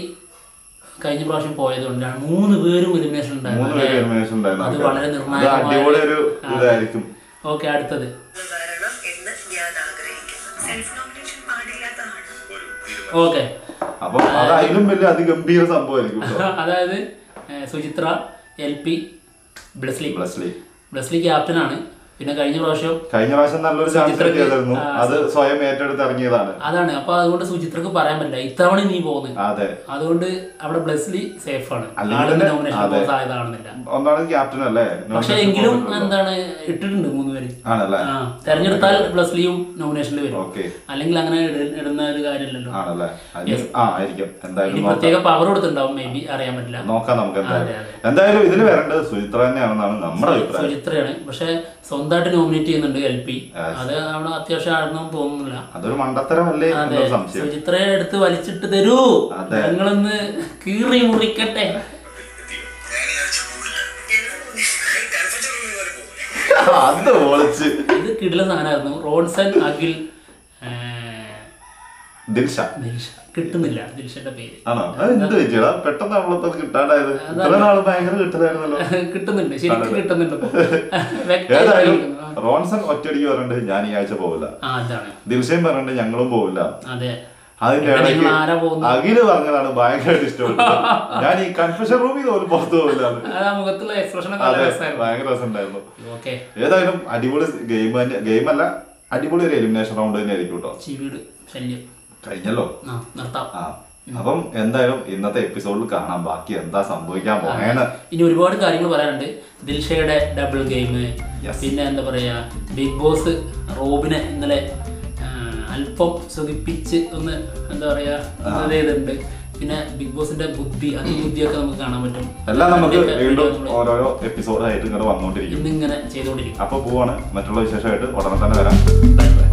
കഴിഞ്ഞ പ്രാവശ്യം പോയതുകൊണ്ടാണ് മൂന്ന് പേരും എലിമിനേഷൻ മൂന്ന് പേര് എലിമിനേഷൻ ഉണ്ടായിരുന്നു അത് ആൾക്കാര്. വളരെ അത് നിർണായകമായ അടിപൊളി ഒരു ഇതായിരിക്കും ഓക്കെ അടുത്തത് വരണം എന്ന് ഞാൻ ആഗ്രഹിക്കുന്നു സെൽഫ് നോമിനേഷൻ പാടില്ലാത്തതാണ് ഒരു തീരുമാനം ഓക്കെ അപ്പൊ അത് അതിലും വലിയ അതിഗംഭീര സംഭവമായിരിക്കും കേട്ടോ. അതായത് ഏ, സുചിത്ര എൽ പി ബ്ലസ്ലി ബ്ലസ്ലി ബ്ലസ്ലി ക്യാപ്റ്റനാണ് പിന്നെ കഴിഞ്ഞ പ്രാവശ്യം കഴിഞ്ഞ പ്രാവശ്യം നല്ലൊരു ചാൻസ് സുചിത്രക്ക് കിട്ടിയതായിരുന്നു ആ, അത് സ്വയം ഏറ്റെടുത്ത് ഇറങ്ങിയതാണ് അതാണ് അപ്പൊ അതുകൊണ്ട് സുചിത്രക്ക് പറയാൻ പറ്റില്ല ഇത്തവണ നീ പോകുന്നത് അതെ അതുകൊണ്ട് അവിടെ ബ്ലസ്ലി സേഫ് ആണ് അല്ലെങ്കിൽ ആളിന് തന്നെ- നോമിനേഷൻ അതെ. പോകാൻ സാധ്യത കാണുന്നില്ല ഒന്നാണ് ക്യാപ്റ്റൻ അല്ലേ പക്ഷെ Nomination എങ്കിലും പോയിട്ടുണ്ടല്ലോ. എന്താണ് ഇട്ടിട്ടുണ്ട് മൂന്ന് പേര് ആണല്ലേ ആ തെരഞ്ഞെടുത്താൽ ബ്ലസ്ലിയും നോമിനേഷനിൽ വരും ഓക്കെ അല്ലെങ്കിൽ അങ്ങനെ ഇട- ഇടുന്ന ഒരു കാര്യമില്ലല്ലോ ആണല്ലേ അതിന് ആ ആയിരിക്കും ഇനി എന്തായാലും നോക്കാം. പ്രത്യേക പവർ കൊടുത്തിട്ടുണ്ടാവും മേ ബി അറിയാൻ പറ്റില്ല നോക്കാം നമുക്ക് അതെ, എന്തായാലും എന്തായാലും ഇതിൽ വരേണ്ടത് സുചിത്ര തന്നെയാണെന്നാണ് നമ്മുടെ അഭിപ്രായം സുചിത്രയാണ് പക്ഷെ സ്വന്തമായിട്ട് നോമിനേറ്റ് ചെയ്യുന്നുണ്ട് എൽ പി Yes. അത് അവിടെ അത്യാവശ്യം ആണെന്നും തോന്നുന്നില്ല അതൊരു മണ്ടത്തരമല്ലേ അതെ എന്നൊരു സംശയം സുചിത്രയെ എടുത്ത് വലിച്ചിട്ട് തരൂ അതെ. ഞങ്ങളൊന്ന് കീറി മുറിക്കട്ടെ എത്തിയോ ഞാൻ വിചാരിച്ചു പോവില്ല കൺഫ്യൂഷൻ റൂമിൽ വരെ പോകില്ല അത് പൊളിച്ച് ഇത് കിടില സാധനമായിരുന്നു റോഡ്സൺ അഖിൽ ആ, ദിൽഷ ദിൽഷ കിട്ടുന്നില്ല ദിൽഷയുടെ പേര് ആണോ അത് എന്ത് വെച്ചാ പെട്ടെന്ന് നമ്മളപ്പോ കിട്ടാണ്ടായത് ഇത്ര നാള് ഭയങ്കര കിട്ടലായിരുന്നല്ലോ കിട്ടുന്നുണ്ട് ശരിക്കും കിട്ടുന്നുണ്ട് ഇപ്പൊ. ഏതായാലും വ്യക്തമായിരിക്കുന്നു. ആ. റോൺസൺ ഒറ്റയടിക്ക് പറഞ്ഞിട്ട് ഞാൻ ഈ ആഴ്ച പോവില്ല ആ അതാണ് ദിൽഷയും പറഞ്ഞിട്ട് ഞങ്ങളും പോവില്ല അതെ അതിന്റെ ഇവിടെ ഇടയ്ക്ക് നിങ്ങൾ ആരാ പോകുന്നത്? അഖില് പറഞ്ഞതാണ് ഭയങ്കരമായിട്ട് ഇഷ്ടപ്പെട്ടത് ഞാൻ ഈ കൺഫ്യൂഷൻ റൂമിൽ പോലും പുറത്തു പോവില്ല അത് ആ മുഖത്തുള്ള എക്സ്പ്രഷൻ ഒക്കെ അതെ നല്ല രസമായിരുന്നു ഭയങ്കര രസമുണ്ടായിരുന്നു ഓക്കെ ഏതായാലും അടിപൊളി ഗെയിം തന്നെ ഗെയിം അല്ല അടിപൊളി ഒരു എലിമിനേഷൻ റൗണ്ട് തന്നെ ആയിരിക്കും കേട്ടോ ചീവീട് ശല്യം കഴിഞ്ഞല്ലോ ആ നിർത്താം ആ അപ്പം എന്തായാലും ഇന്നത്തെ എപ്പിസോഡിൽ കാണാം ബാക്കി എന്താ സംഭവിക്കാൻ പോണേന്ന് ഇനി ഒരുപാട് കാര്യങ്ങൾ പറയാനുണ്ട് ദിൽഷയുടെ ഡബിൾ ഗെയിം Yes. പിന്നെ എന്താ പറയാ ബിഗ് ബോസ് റോബിനെ ഇന്നലെ ആ, അല്പം സുഖിപ്പിച്ച് ഒന്ന് എന്താ പറയാ ഇത് ചെയ്തിട്ടുണ്ട് പിന്നെ ബിഗ് ബോസിന്റെ ബുദ്ധി അതിബുദ്ധിയൊക്കെ നമുക്ക് കാണാൻ പറ്റും എല്ലാം നമുക്ക് അതിന്റെയൊക്കെ വീണ്ടും video നമ്മള് ഓരോരോ എപ്പിസോഡായിട്ട് ഇങ്ങനെ വന്നുകൊണ്ടിരിക്കും ഇന്നിങ്ങനെ ചെയ്തുകൊണ്ടിരിക്കും അപ്പൊ പോവാണ് മറ്റുള്ള വിശേഷമായിട്ട് ഉടനെ തന്നെ വരാം ബൈ ബൈ